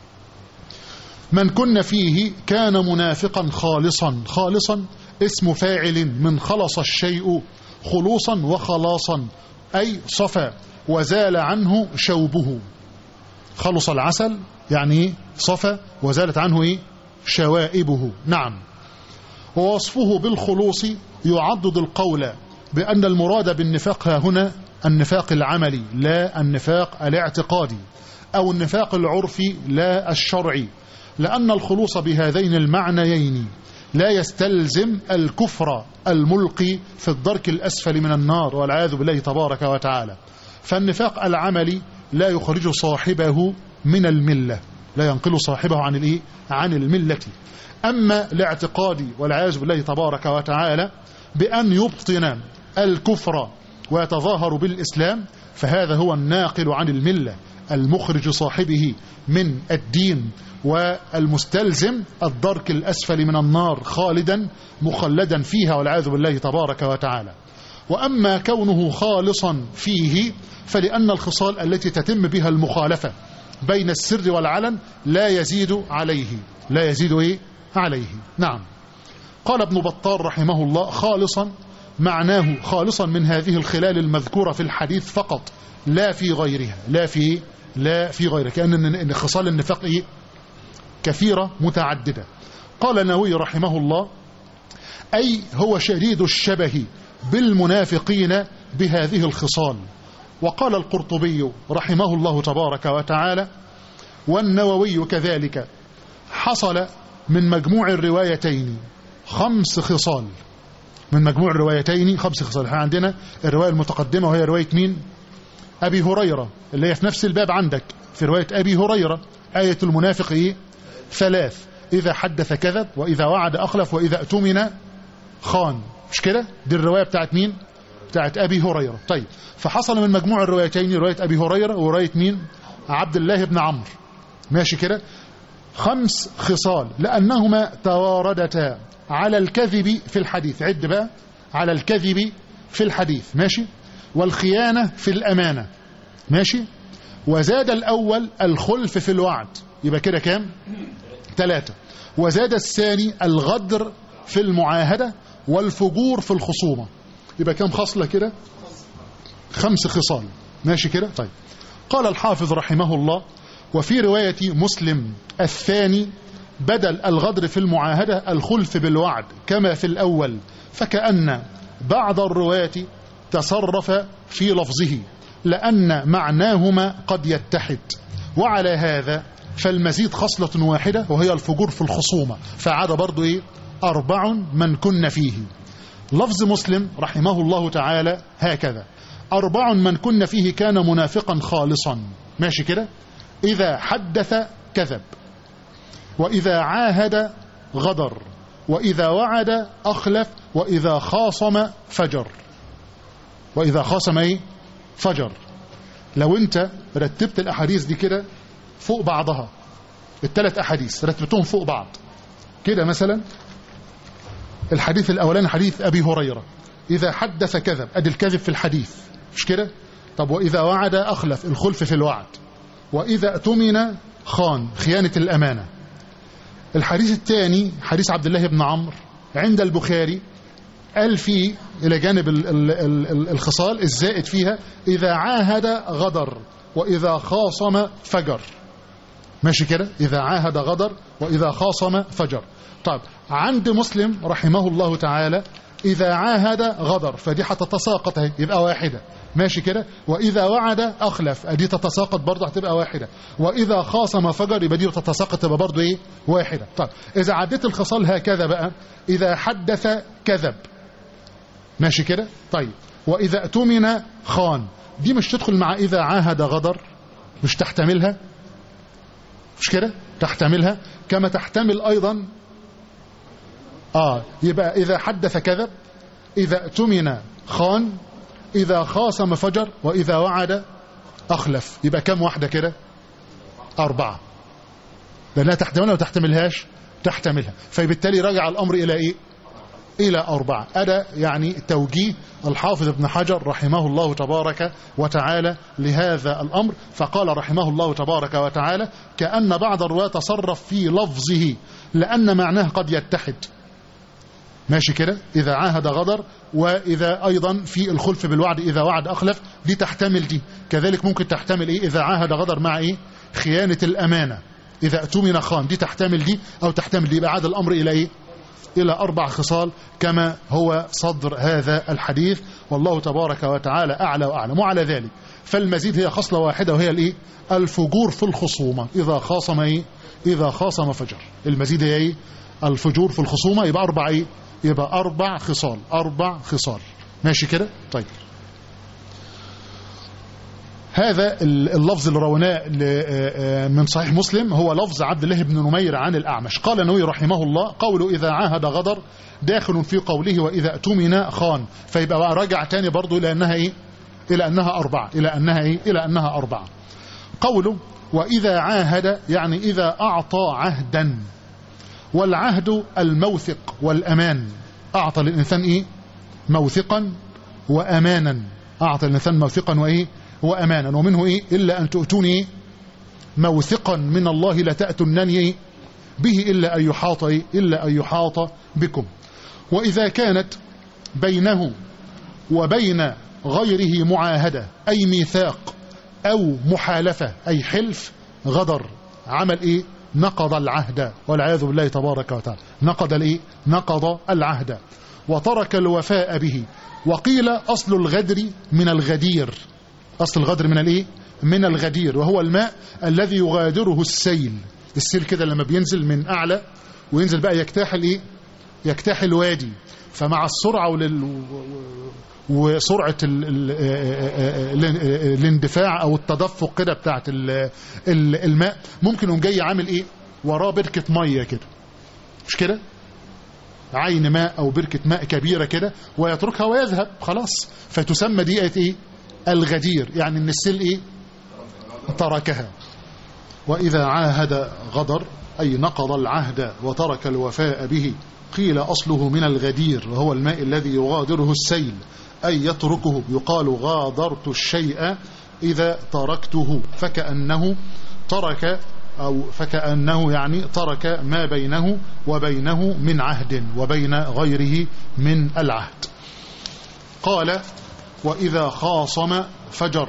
من كن فيه كان منافقا خالصا خالصا اسم فاعل من خلص الشيء خلوصا وخلاصا أي صفى وزال عنه شوبه خلص العسل يعني صفى وزالت عنه إيه؟ شوائبه نعم ووصفه بالخلوص يعضد القول بأن المراد بالنفاق ها هنا النفاق العملي لا النفاق الاعتقادي أو النفاق العرفي لا الشرعي لأن الخلوص بهذين المعنيين لا يستلزم الكفر الملقي في الدرك الأسفل من النار والعياذ بالله تبارك وتعالى فالنفاق العملي لا يخرج صاحبه من الملة لا ينقل صاحبه عن الإيه؟ عن الملة أما الاعتقاد والعياذ بالله تبارك وتعالى بأن يبطن الكفر ويتظاهر بالإسلام فهذا هو الناقل عن الملة المخرج صاحبه من الدين والمستلزم الدرك الأسفل من النار خالدا مخلدا فيها والعياذ بالله تبارك وتعالى وأما كونه خالصا فيه فلأن الخصال التي تتم بها المخالفة بين السر والعلن لا يزيد عليه لا يزيد إيه؟ عليه نعم قال ابن بطال رحمه الله خالصا معناه خالصا من هذه الخلال المذكورة في الحديث فقط لا في غيرها لا في لا في غيرها كأن خصال النفاق إيه؟ كثيرة متعددة قال النووي رحمه الله أي هو شديد الشبه بالمنافقين بهذه الخصال وقال القرطبي رحمه الله تبارك وتعالى والنووي كذلك حصل من مجموع الروايتين خمس خصال من مجموع الروايتين خمس خصال احنا عندنا الرواية المتقدمة وهي رواية مين أبي هريرة اللي هي في نفس الباب عندك في رواية أبي هريرة آية المنافق إيه؟ ثلاث إذا حدث كذب وإذا وعد أخلف وإذا أتمن خان مش كده دي الرواية بتاعت مين بتاعت أبي هريرة طيب فحصل من مجموع الروايتين رواية أبي هريرة ورواية مين عبد الله بن عمرو ماشي كده خمس خصال لأنهما تواردتا على الكذب في الحديث عد بقى على الكذب في الحديث ماشي والخيانة في الأمانة ماشي وزاد الأول الخلف في الوعد يبقى كده كام ثلاثة وزاد الثاني الغدر في المعاهدة والفجور في الخصومة يبقى كام خصلة كده خمس خصال ماشي كده طيب قال الحافظ رحمه الله وفي رواية مسلم الثاني بدل الغدر في المعاهدة الخلف بالوعد كما في الأول فكأن بعض الرواة تصرف في لفظه لأن معناهما قد يتحد وعلى هذا فالمزيد خصلة واحدة وهي الفجور في الخصومة فعاد برضو إيه أربع من كن فيه لفظ مسلم رحمه الله تعالى هكذا أربع من كن فيه كان منافقا خالصا ماشي كده إذا حدث كذب وإذا عاهد غدر وإذا وعد أخلف وإذا خاصم فجر وإذا خاصم إيه فجر لو أنت رتبت الأحاديث دي كده فوق بعضها الثلاث أحاديث رتبتهم فوق بعض كده مثلا الحديث الأولاني حديث أبي هريرة إذا حدث كذب أدي الكذب في الحديث مش كده طب وإذا وعد أخلف الخلف في الوعد وإذا اؤتمن خان خيانة الأمانة الحديث الثاني حديث عبد الله بن عمرو عند البخاري قال فيه إلى جانب ال ال ال الخصال الزائد فيها إذا عاهد غدر وإذا خاصم فجر ماشي كده إذا عاهد غدر وإذا خاصم فجر طيب عند مسلم رحمه الله تعالى إذا عاهد غدر فدي هتتساقط اهي يبقى واحدة ماشي كده وإذا وعد أخلف دي تتساقط برضه هتبقى واحدة وإذا خاصم فجر يبقى دي تتساقط تبقى برضه إيه واحدة طيب إذا عديت الخصال هكذا بقى إذا حدث كذب ماشي كده طيب وإذا اؤتمن خان دي مش تدخل مع إذا عاهد غدر مش تحتملها مش كده تحتملها كما تحتمل أيضا آه يبقى إذا حدث كذب إذا اؤتمن خان إذا خاصم فجر وإذا وعد أخلف يبقى كم واحدة كده أربعة لأنها تحتملها ولا تحتملهاش تحتملها فبالتالي رجع الأمر إلى إيه إلى أربعة أدا يعني توجيه الحافظ ابن حجر رحمه الله تبارك وتعالى لهذا الأمر فقال رحمه الله تبارك وتعالى كأن بعض الرواة تصرف في لفظه لأن معناه قد يتحد ماشي كده إذا عاهد غدر وإذا أيضا في الخلف بالوعد إذا وعد أخلف دي تحتمل دي كذلك ممكن تحتمل إيه إذا عاهد غدر مع إيه خيانة الأمانة إذا أتمن خان دي تحتمل دي أو تحتمل دي يبقى عاد الأمر إلى إيه إلى أربع خصال كما هو صدر هذا الحديث والله تبارك وتعالى أعلى وأعلم وعلى ذلك فالمزيد هي خصلة واحدة وهي الإيه الفجور في الخصومة إذا خاصم إيه إذا خاصم فجر المزيد هي إيه الفجور في الخصومة يبقى أربع إيه يبقى أربع خصال أربع خصال ماشي كده طيب هذا اللفظ اللي رويناه من صحيح مسلم هو لفظ عبد الله بن نمير عن الأعمش قال النووي رحمه الله قوله إذا عاهد غدر داخل في قوله وإذا اؤتمن خان فيبقى بقى رجع تاني برضه إلى أنها إيه إلى أنها أربعة إلى أنها إيه إلى أنها أربعة قوله وإذا عاهد يعني إذا أعطى عهدا والعهد الموثق والأمان أعطى للإنسان إيه موثقا وأمانا أعطى الإنسان موثقا وإيه وأمانا ومنه إيه إلا أن تؤتوني موثقا من الله لتأتنني به إلا أن يحاط إيه إلا أن يحاط بكم وإذا كانت بينه وبين غيره معاهدة أي ميثاق أو محالفة أي حلف غدر عمل إيه نقض العهد والعياذ بالله تبارك وتعالى نقض الإيه نقض العهد وترك الوفاء به وقيل أصل الغدر من الغدير أصل الغدر من الإيه من الغدير وهو الماء الذي يغادره السيل السيل كده لما بينزل من أعلى وينزل بقى يجتاح الايه يجتاح الوادي فمع السرعة ولل... وسرعة ال... ال... ال... الاندفاع او التدفق كده بتاعت ال... الماء ممكن يقوم جاي عامل ايه وراه بركة مية كده مش كده عين ماء او بركة ماء كبيرة كده ويتركها ويذهب خلاص فتسمى دي ايه الغدير يعني ان السيل ايه تركها واذا عاهد غدر اي نقض العهد وترك الوفاء به قيل اصله من الغدير وهو الماء الذي يغادره السيل اي يتركه يقال غادرت الشيء اذا تركته فكانه ترك أو فكأنه يعني ترك ما بينه وبينه من عهد وبين غيره من العهد قال وإذا خاصم فجر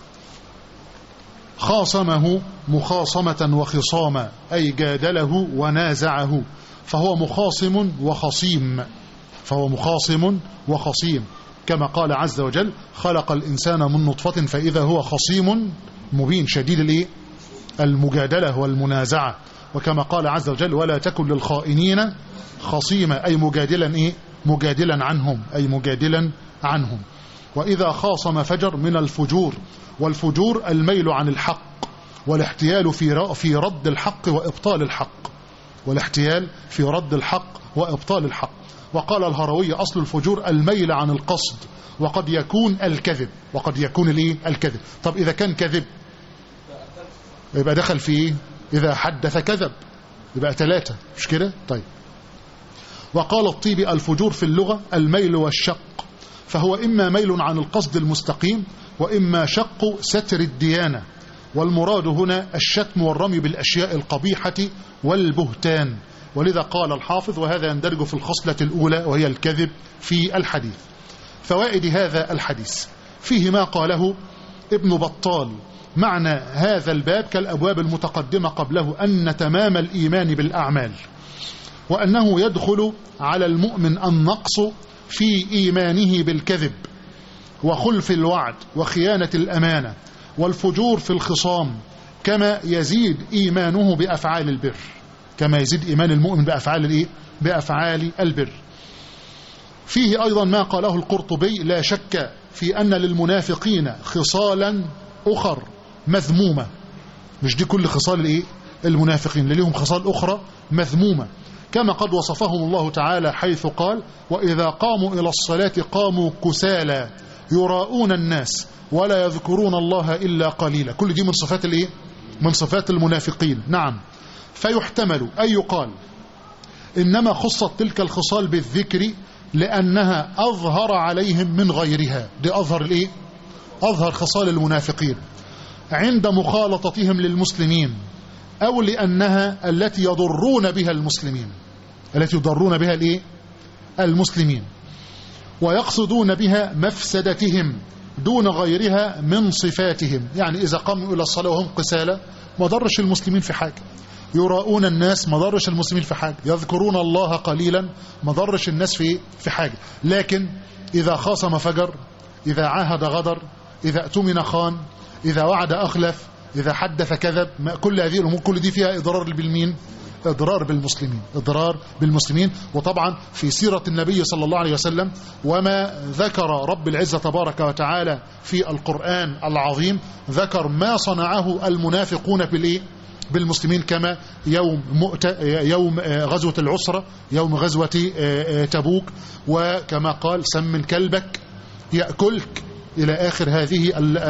خاصمه مخاصمة وخصاما أي جادله ونازعه فهو مخاصم وخصيم فهو مخاصم وخصيم كما قال عز وجل خلق الإنسان من نطفة فإذا هو خصيم مبين شديد الإيه المجادلة والمنازعة وكما قال عز وجل ولا تكن للخائنين خصيما أي مجادلا إيه مجادلا عنهم أي مجادلا عنهم وإذا خاصم فجر من الفجور والفجور الميل عن الحق والاحتيال في في رد الحق وإبطال الحق والاحتيال في رد الحق وإبطال الحق وقال الهروي أصل الفجور الميل عن القصد وقد يكون الكذب وقد يكون الايه الكذب طب إذا كان كذب يبقى دخل في ايه إذا حدث كذب يبقى ثلاثة مش كده طيب وقال الطيبي الفجور في اللغة الميل والشق فهو إما ميل عن القصد المستقيم وإما شق ستر الديانة والمراد هنا الشتم والرمي بالأشياء القبيحة والبهتان ولذا قال الحافظ وهذا يندرج في الخصلة الأولى وهي الكذب في الحديث فوائد هذا الحديث فيه ما قاله ابن بطال معنى هذا الباب كالأبواب المتقدمة قبله أن تمام الإيمان بالأعمال وأنه يدخل على المؤمن النقص في إيمانه بالكذب وخلف الوعد وخيانة الأمانة والفجور في الخصام كما يزيد إيمانه بأفعال البر كما يزيد إيمان المؤمن بأفعال الإيه؟ بأفعال البر فيه أيضا ما قاله القرطبي لا شك في أن للمنافقين خصالا أخر مذمومة مش دي كل خصال الإيه؟ المنافقين لهم خصال أخرى مذمومة كما قد وصفهم الله تعالى حيث قال وإذا قاموا إلى الصلاة قاموا كسالى يراؤون الناس ولا يذكرون الله إلا قليلا كل دي من صفات الإيه؟ من صفات المنافقين نعم فيحتمل أن يقال إنما خصت تلك الخصال بالذكر لأنها أظهر عليهم من غيرها دي أظهر الإيه؟ أظهر خصال المنافقين عند مخالطتهم للمسلمين أو لأنها التي يضرون بها المسلمين التي يضرون بها الإيه؟ المسلمين ويقصدون بها مفسدتهم دون غيرها من صفاتهم يعني إذا قاموا إلى الصلاة وهم قسالة ما ضرش المسلمين في حاجة يراؤون الناس ما ضرش المسلمين في حاجة يذكرون الله قليلا ما ضرش الناس في في حاجة لكن إذا خاصم فجر إذا عاهد غدر إذا اؤتمن خان إذا وعد أخلف إذا حدث كذب كل هذه الأمور كل دي فيها إضرار بالمين إضرار بالمسلمين إضرار بالمسلمين وطبعا في سيرة النبي صلى الله عليه وسلم وما ذكر رب العزة تبارك وتعالى في القرآن العظيم ذكر ما صنعه المنافقون بالإيه بالمسلمين كما يوم مؤت... يوم غزوة العسرة يوم غزوة تبوك وكما قال سمن كلبك يأكلك إلى آخر هذه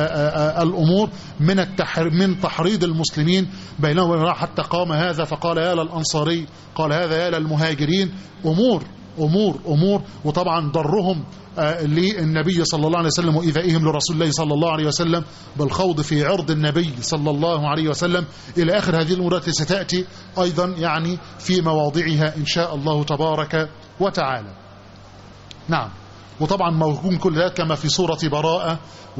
الأمور من التحر من تحريض المسلمين بينهم حتى قام هذا فقال يا للأنصاري قال هذا يا للمهاجرين أمور أمور أمور وطبعا ضرهم للنبي صلى الله عليه وسلم وإيذائهم لرسول الله صلى الله عليه وسلم بالخوض في عرض النبي صلى الله عليه وسلم إلى آخر هذه الأمور التي ستأتي أيضا يعني في مواضعها إن شاء الله تبارك وتعالى نعم وطبعا موجود كل ذلك كما في سورة براءة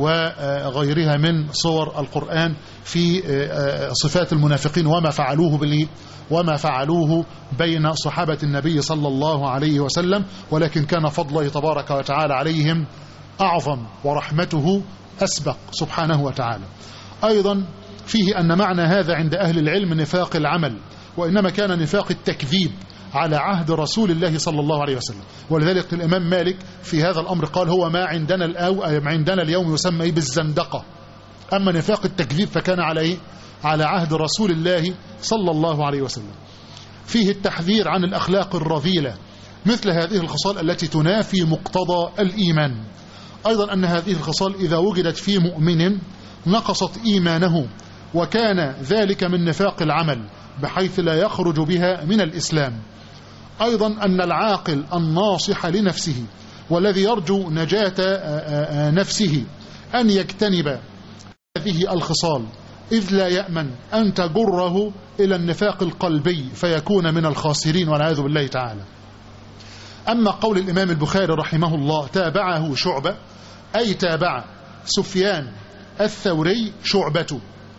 وغيرها من صور القرآن في صفات المنافقين وما فعلوه بالإيه وما فعلوه بين صحابة النبي صلى الله عليه وسلم ولكن كان فضله تبارك وتعالى عليهم أعظم ورحمته أسبق سبحانه وتعالى أيضا فيه أن معنى هذا عند أهل العلم نفاق العمل وإنما كان نفاق التكذيب على عهد رسول الله صلى الله عليه وسلم ولذلك الإمام مالك في هذا الأمر قال هو ما عندنا الأو ما عندنا اليوم يسمى إيه بالزندقة أما نفاق التكذيب فكان على إيه على عهد رسول الله صلى الله عليه وسلم فيه التحذير عن الأخلاق الرذيلة مثل هذه الخصال التي تنافي مقتضى الإيمان أيضا أن هذه الخصال إذا وجدت في مؤمن نقصت إيمانه وكان ذلك من نفاق العمل بحيث لا يخرج بها من الإسلام أيضا أن العاقل الناصح لنفسه والذي يرجو نجاة نفسه أن يجتنب هذه الخصال إذ لا يأمن أن تجره إلى النفاق القلبي فيكون من الخاسرين والعياذ بالله تعالى أما قول الإمام البخاري رحمه الله تابعه شعبة أي تابع سفيان الثوري شعبته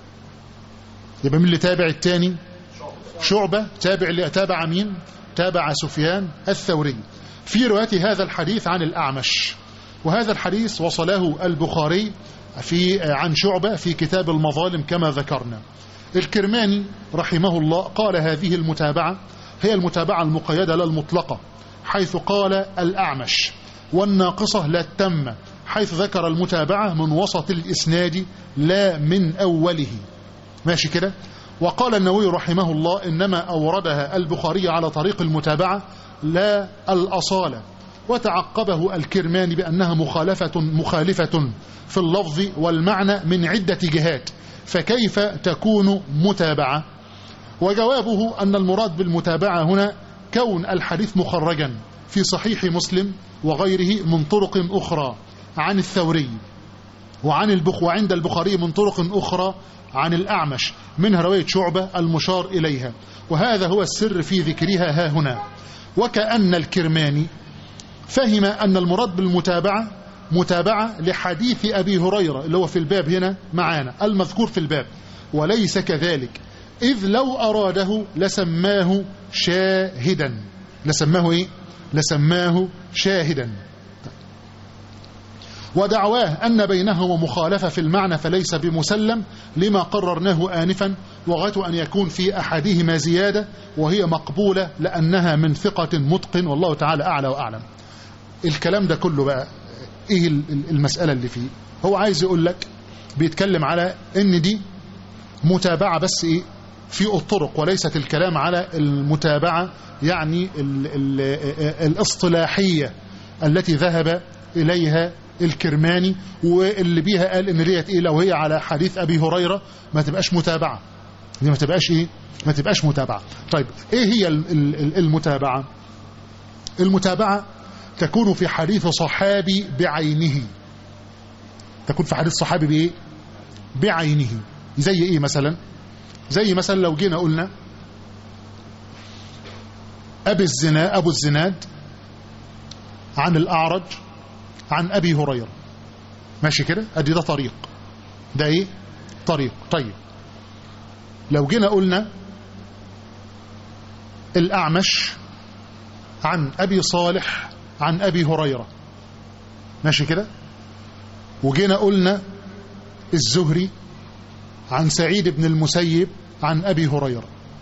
يبقى من اللي تابع الثاني شعبة تابع اللي تابع مين تابع سفيان الثوري في رواية هذا الحديث عن الأعمش وهذا الحديث وصله البخاري في عن شعبة في كتاب المظالم كما ذكرنا الكرماني رحمه الله قال هذه المتابعة هي المتابعة المقيدة لا المطلقة حيث قال الأعمش والناقصة لا التم حيث ذكر المتابعة من وسط الإسناد لا من أوله ماشي كده وقال النووي رحمه الله إنما أوردها البخاري على طريق المتابعة لا الأصالة وتعقبه الكرماني بأنها مخالفة مخالفة في اللفظ والمعنى من عدة جهات فكيف تكون متابعة وجوابه أن المراد بالمتابعة هنا كون الحديث مخرجا في صحيح مسلم وغيره من طرق أخرى عن الثوري وعن البخ وعند البخاري من طرق أخرى عن الأعمش منها رواية شعبة المشار إليها وهذا هو السر في ذكرها ها هنا وكأن الكرماني فهم أن المراد بالمتابعة متابعة لحديث أبي هريرة اللي هو في الباب هنا معانا المذكور في الباب وليس كذلك إذ لو أراده لسماه شاهدا لسماه إيه؟ لسماه شاهدا ودعواه أن بينهما مخالفة في المعنى فليس بمسلم لما قررناه آنفا وغاية أن يكون في أحدهما زيادة وهي مقبولة لأنها من ثقة متقن والله تعالى أعلى وأعلم الكلام ده كله بقى إيه المسألة اللي فيه هو عايز يقول لك بيتكلم على إن دي متابعة بس إيه في الطرق وليست الكلام على المتابعة يعني ال ال الاصطلاحية التي ذهب إليها الكرماني واللي بيها قال ان ديت ايه لو هي على حديث ابي هريره ما تبقاش متابعه دي ما تبقاش ايه ما تبقاش متابعه طيب ايه هي المتابعه المتابعه تكون في حديث صحابي بعينه تكون في حديث صحابي بايه بعينه زي ايه مثلا زي مثلا لو جينا قلنا ابي الزنا ابو الزناد عن الاعرج عن أبي هريرة ماشي كده أدي ده طريق ده إيه طريق طيب لو جينا قلنا الأعمش عن أبي صالح عن أبي هريرة ماشي كده وجينا قلنا الزهري عن سعيد بن المسيب عن أبي هريرة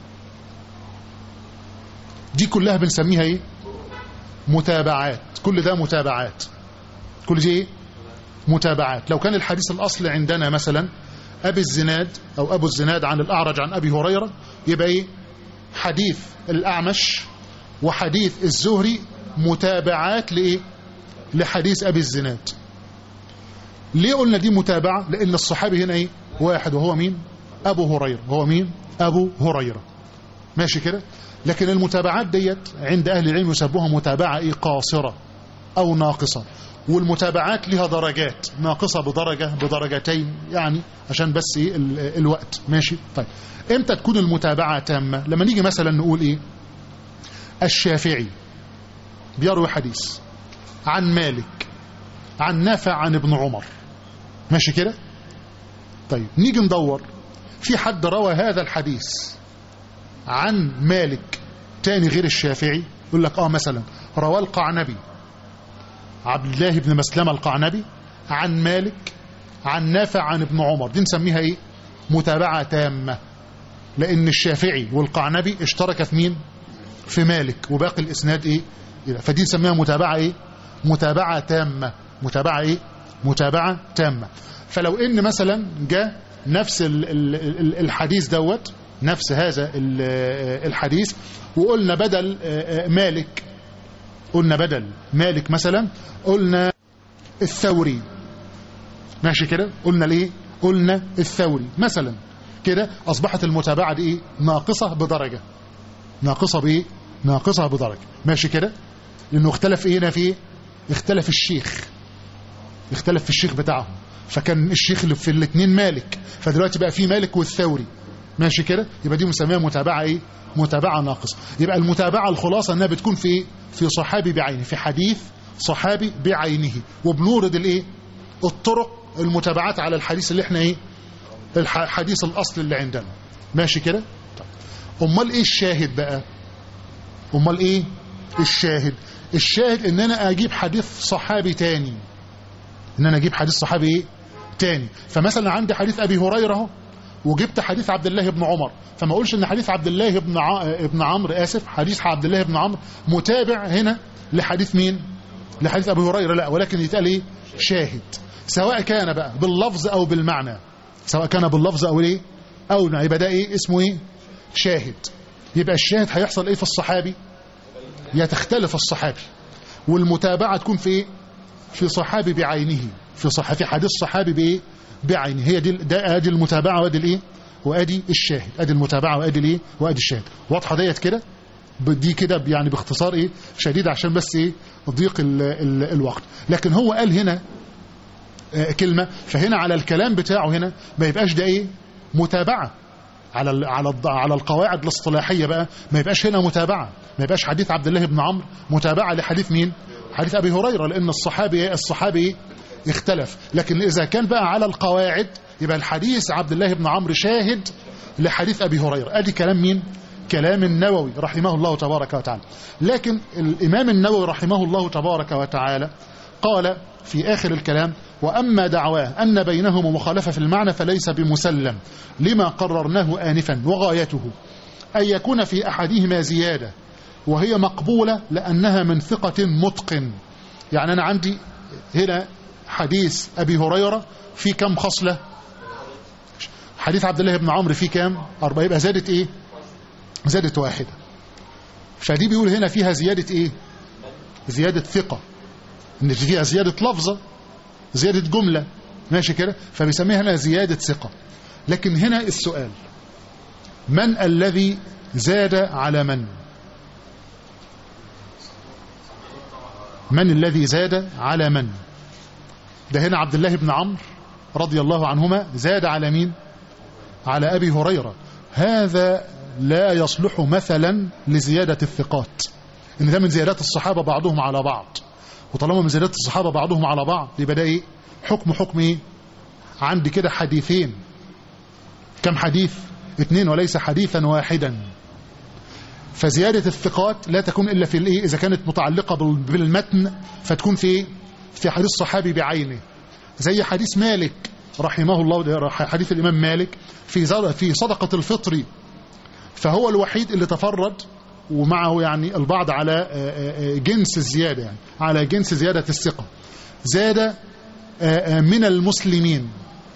دي كلها بنسميها ايه متابعات كل ده متابعات كل دي ايه متابعات لو كان الحديث الأصل عندنا مثلا أبي الزناد أو أبو الزناد عن الأعرج عن أبي هريرة يبقى ايه حديث الأعمش وحديث الزهري متابعات لإيه لحديث أبي الزناد ليه قلنا دي متابعة لأن الصحابي هنا ايه واحد وهو مين أبو هريرة هو مين أبو هريرة ماشي كده لكن المتابعات ديت عند أهل العلم يسبوها متابعة إيه قاصرة أو ناقصة والمتابعات لها درجات ناقصة بدرجة بدرجتين يعني عشان بس إيه الوقت ماشي طيب امتى تكون المتابعة تامة لما نيجي مثلا نقول ايه الشافعي بيروي حديث عن مالك عن نافع عن ابن عمر ماشي كده طيب نيجي ندور في حد روى هذا الحديث عن مالك تاني غير الشافعي يقول لك اه مثلا رواه القعنبي عبد الله بن مسلمة القعنبي عن مالك عن نافع عن ابن عمر دي نسميها ايه متابعة تامة لان الشافعي والقعنبي اشترك في مين في مالك وباقي الاسناد ايه فدي نسميها متابعه ايه متابعه تامه متابعه ايه متابعه تامه فلو ان مثلا جاء نفس ال ال الحديث دوت نفس هذا الحديث وقلنا بدل مالك قلنا بدل مالك مثلا قلنا الثوري ماشي كده قلنا ليه قلنا الثوري مثلا كده اصبحت المتابعه دي ايه ناقصه بدرجه ناقصه بايه ناقصه بدرجه ماشي كده لانه اختلف ايه هنا في ايه اختلف الشيخ اختلف في الشيخ بتاعهم فكان الشيخ اللي في الاثنين مالك فدلوقتي بقى في مالك والثوري ماشي كده يبقى دي مسميها متابعه ايه متابعه ناقصه يبقى المتابعه الخلاصه انها بتكون في ايه في صحابي بعينه في حديث صحابي بعينه وبنورد الايه الطرق المتابعات على الحديث اللي احنا ايه الحديث الاصل اللي عندنا ماشي كده طب امال ايه الشاهد بقى امال ايه الشاهد الشاهد ان انا اجيب حديث صحابي تاني ان انا اجيب حديث صحابي ايه تاني فمثلا عندي حديث ابي هريره اهو وجبت حديث عبد الله بن عمر فما اقولش ان حديث عبد الله بن ع... ابن عمرو اسف حديث عبد الله بن عمرو متابع هنا لحديث مين لحديث ابي هريره لا ولكن يتقال ايه شاهد سواء كان بقى باللفظ او بالمعنى سواء كان باللفظ او ايه او يبقى ده ايه اسمه ايه شاهد يبقى الشاهد هيحصل ايه في الصحابي يتختلف الصحابي والمتابعه تكون في ايه في صحابي بعينه في صح في حديث صحابي بايه بعينه هي دي ده ادي المتابعه وادي الايه وادي الشاهد ادي المتابعه وادي الايه وادي الشاهد واضحه ديت كده دي كده يعني باختصار ايه شديد عشان بس ايه ضيق ال ال الوقت لكن هو قال هنا آه كلمه فهنا على الكلام بتاعه هنا ما يبقاش ده ايه متابعه على ال على ال على القواعد الاصطلاحيه بقى ما يبقاش هنا متابعه ما يبقاش حديث عبد الله بن عمرو متابعه لحديث مين حديث ابي هريره لان الصحابي ايه الصحابي ايه اختلف لكن اذا كان بقى على القواعد يبقى الحديث عبد الله بن عمرو شاهد لحديث ابي هريره ادي كلام مين كلام النووي رحمه الله تبارك وتعالى لكن الامام النووي رحمه الله تبارك وتعالى قال في آخر الكلام وأما دعواه أن بينهم مخالفة في المعنى فليس بمسلم لما قررناه آنفا وغايته أن يكون في أحدهما زيادة وهي مقبولة لأنها من ثقة متقن يعني أنا عندي هنا حديث أبي هريرة في كم خصلة حديث عبد الله بن عمرو في كام أربعة يبقى زادت إيه زادت واحدة فدي بيقول هنا فيها زيادة إيه زيادة ثقة ان فيها زيادة لفظة زيادة جملة ماشي كده فبيسميها هنا زيادة ثقة لكن هنا السؤال من الذي زاد على من من الذي زاد على من ده هنا عبد الله بن عمرو رضي الله عنهما زاد على مين على أبي هريرة هذا لا يصلح مثلا لزيادة الثقات إن ده من زيادات الصحابة بعضهم على بعض وطالما من زيادات الصحابة بعضهم على بعض يبقى ده ايه حكم حكم ايه عندي كده حديثين كم حديث اثنين وليس حديثا واحدا فزيادة الثقات لا تكون إلا في الايه إذا كانت متعلقة بالمتن فتكون في ايه في حديث صحابي بعينه زي حديث مالك رحمه الله حديث الإمام مالك في في صدقة الفطر فهو الوحيد اللي تفرد ومعه يعني البعض على جنس الزيادة يعني على جنس زيادة الثقة زاد من المسلمين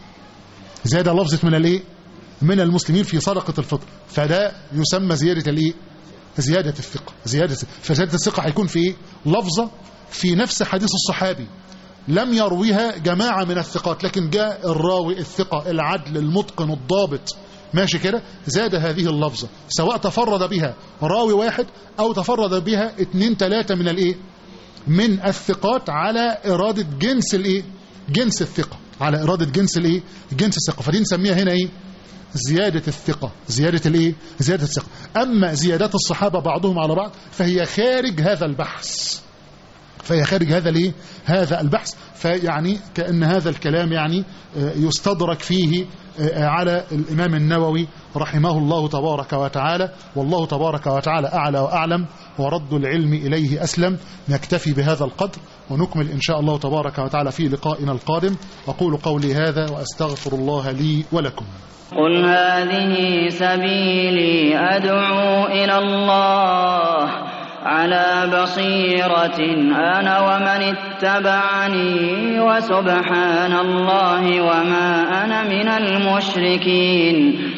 زاد لفظة من الايه من المسلمين في صدقة الفطر فده يسمى زيادة الايه زيادة الثقة زيادة فزيادة الثقة هيكون في ايه لفظة في نفس حديث الصحابي لم يرويها جماعة من الثقات لكن جاء الراوي الثقة العدل المتقن الضابط ماشي كده زاد هذه اللفظة سواء تفرد بها راوي واحد أو تفرد بها اتنين تلاتة من الايه من الثقات على إرادة جنس الايه جنس الثقة على إرادة جنس الايه جنس الثقة فدي نسميها هنا ايه زيادة الثقة زيادة الايه زيادة الثقة أما زيادات الصحابة بعضهم على بعض فهي خارج هذا البحث فهي خارج هذا الايه هذا البحث فيعني كأن هذا الكلام يعني يستدرك فيه على الإمام النووي رحمه الله تبارك وتعالى والله تبارك وتعالى أعلى وأعلم ورد العلم إليه أسلم نكتفي بهذا القدر ونكمل إن شاء الله تبارك وتعالى في لقائنا القادم أقول قولي هذا وأستغفر الله لي ولكم قل هذه سبيلي أدعو إلى الله على بصيرة أنا ومن اتبعني وسبحان الله وما أنا من المشركين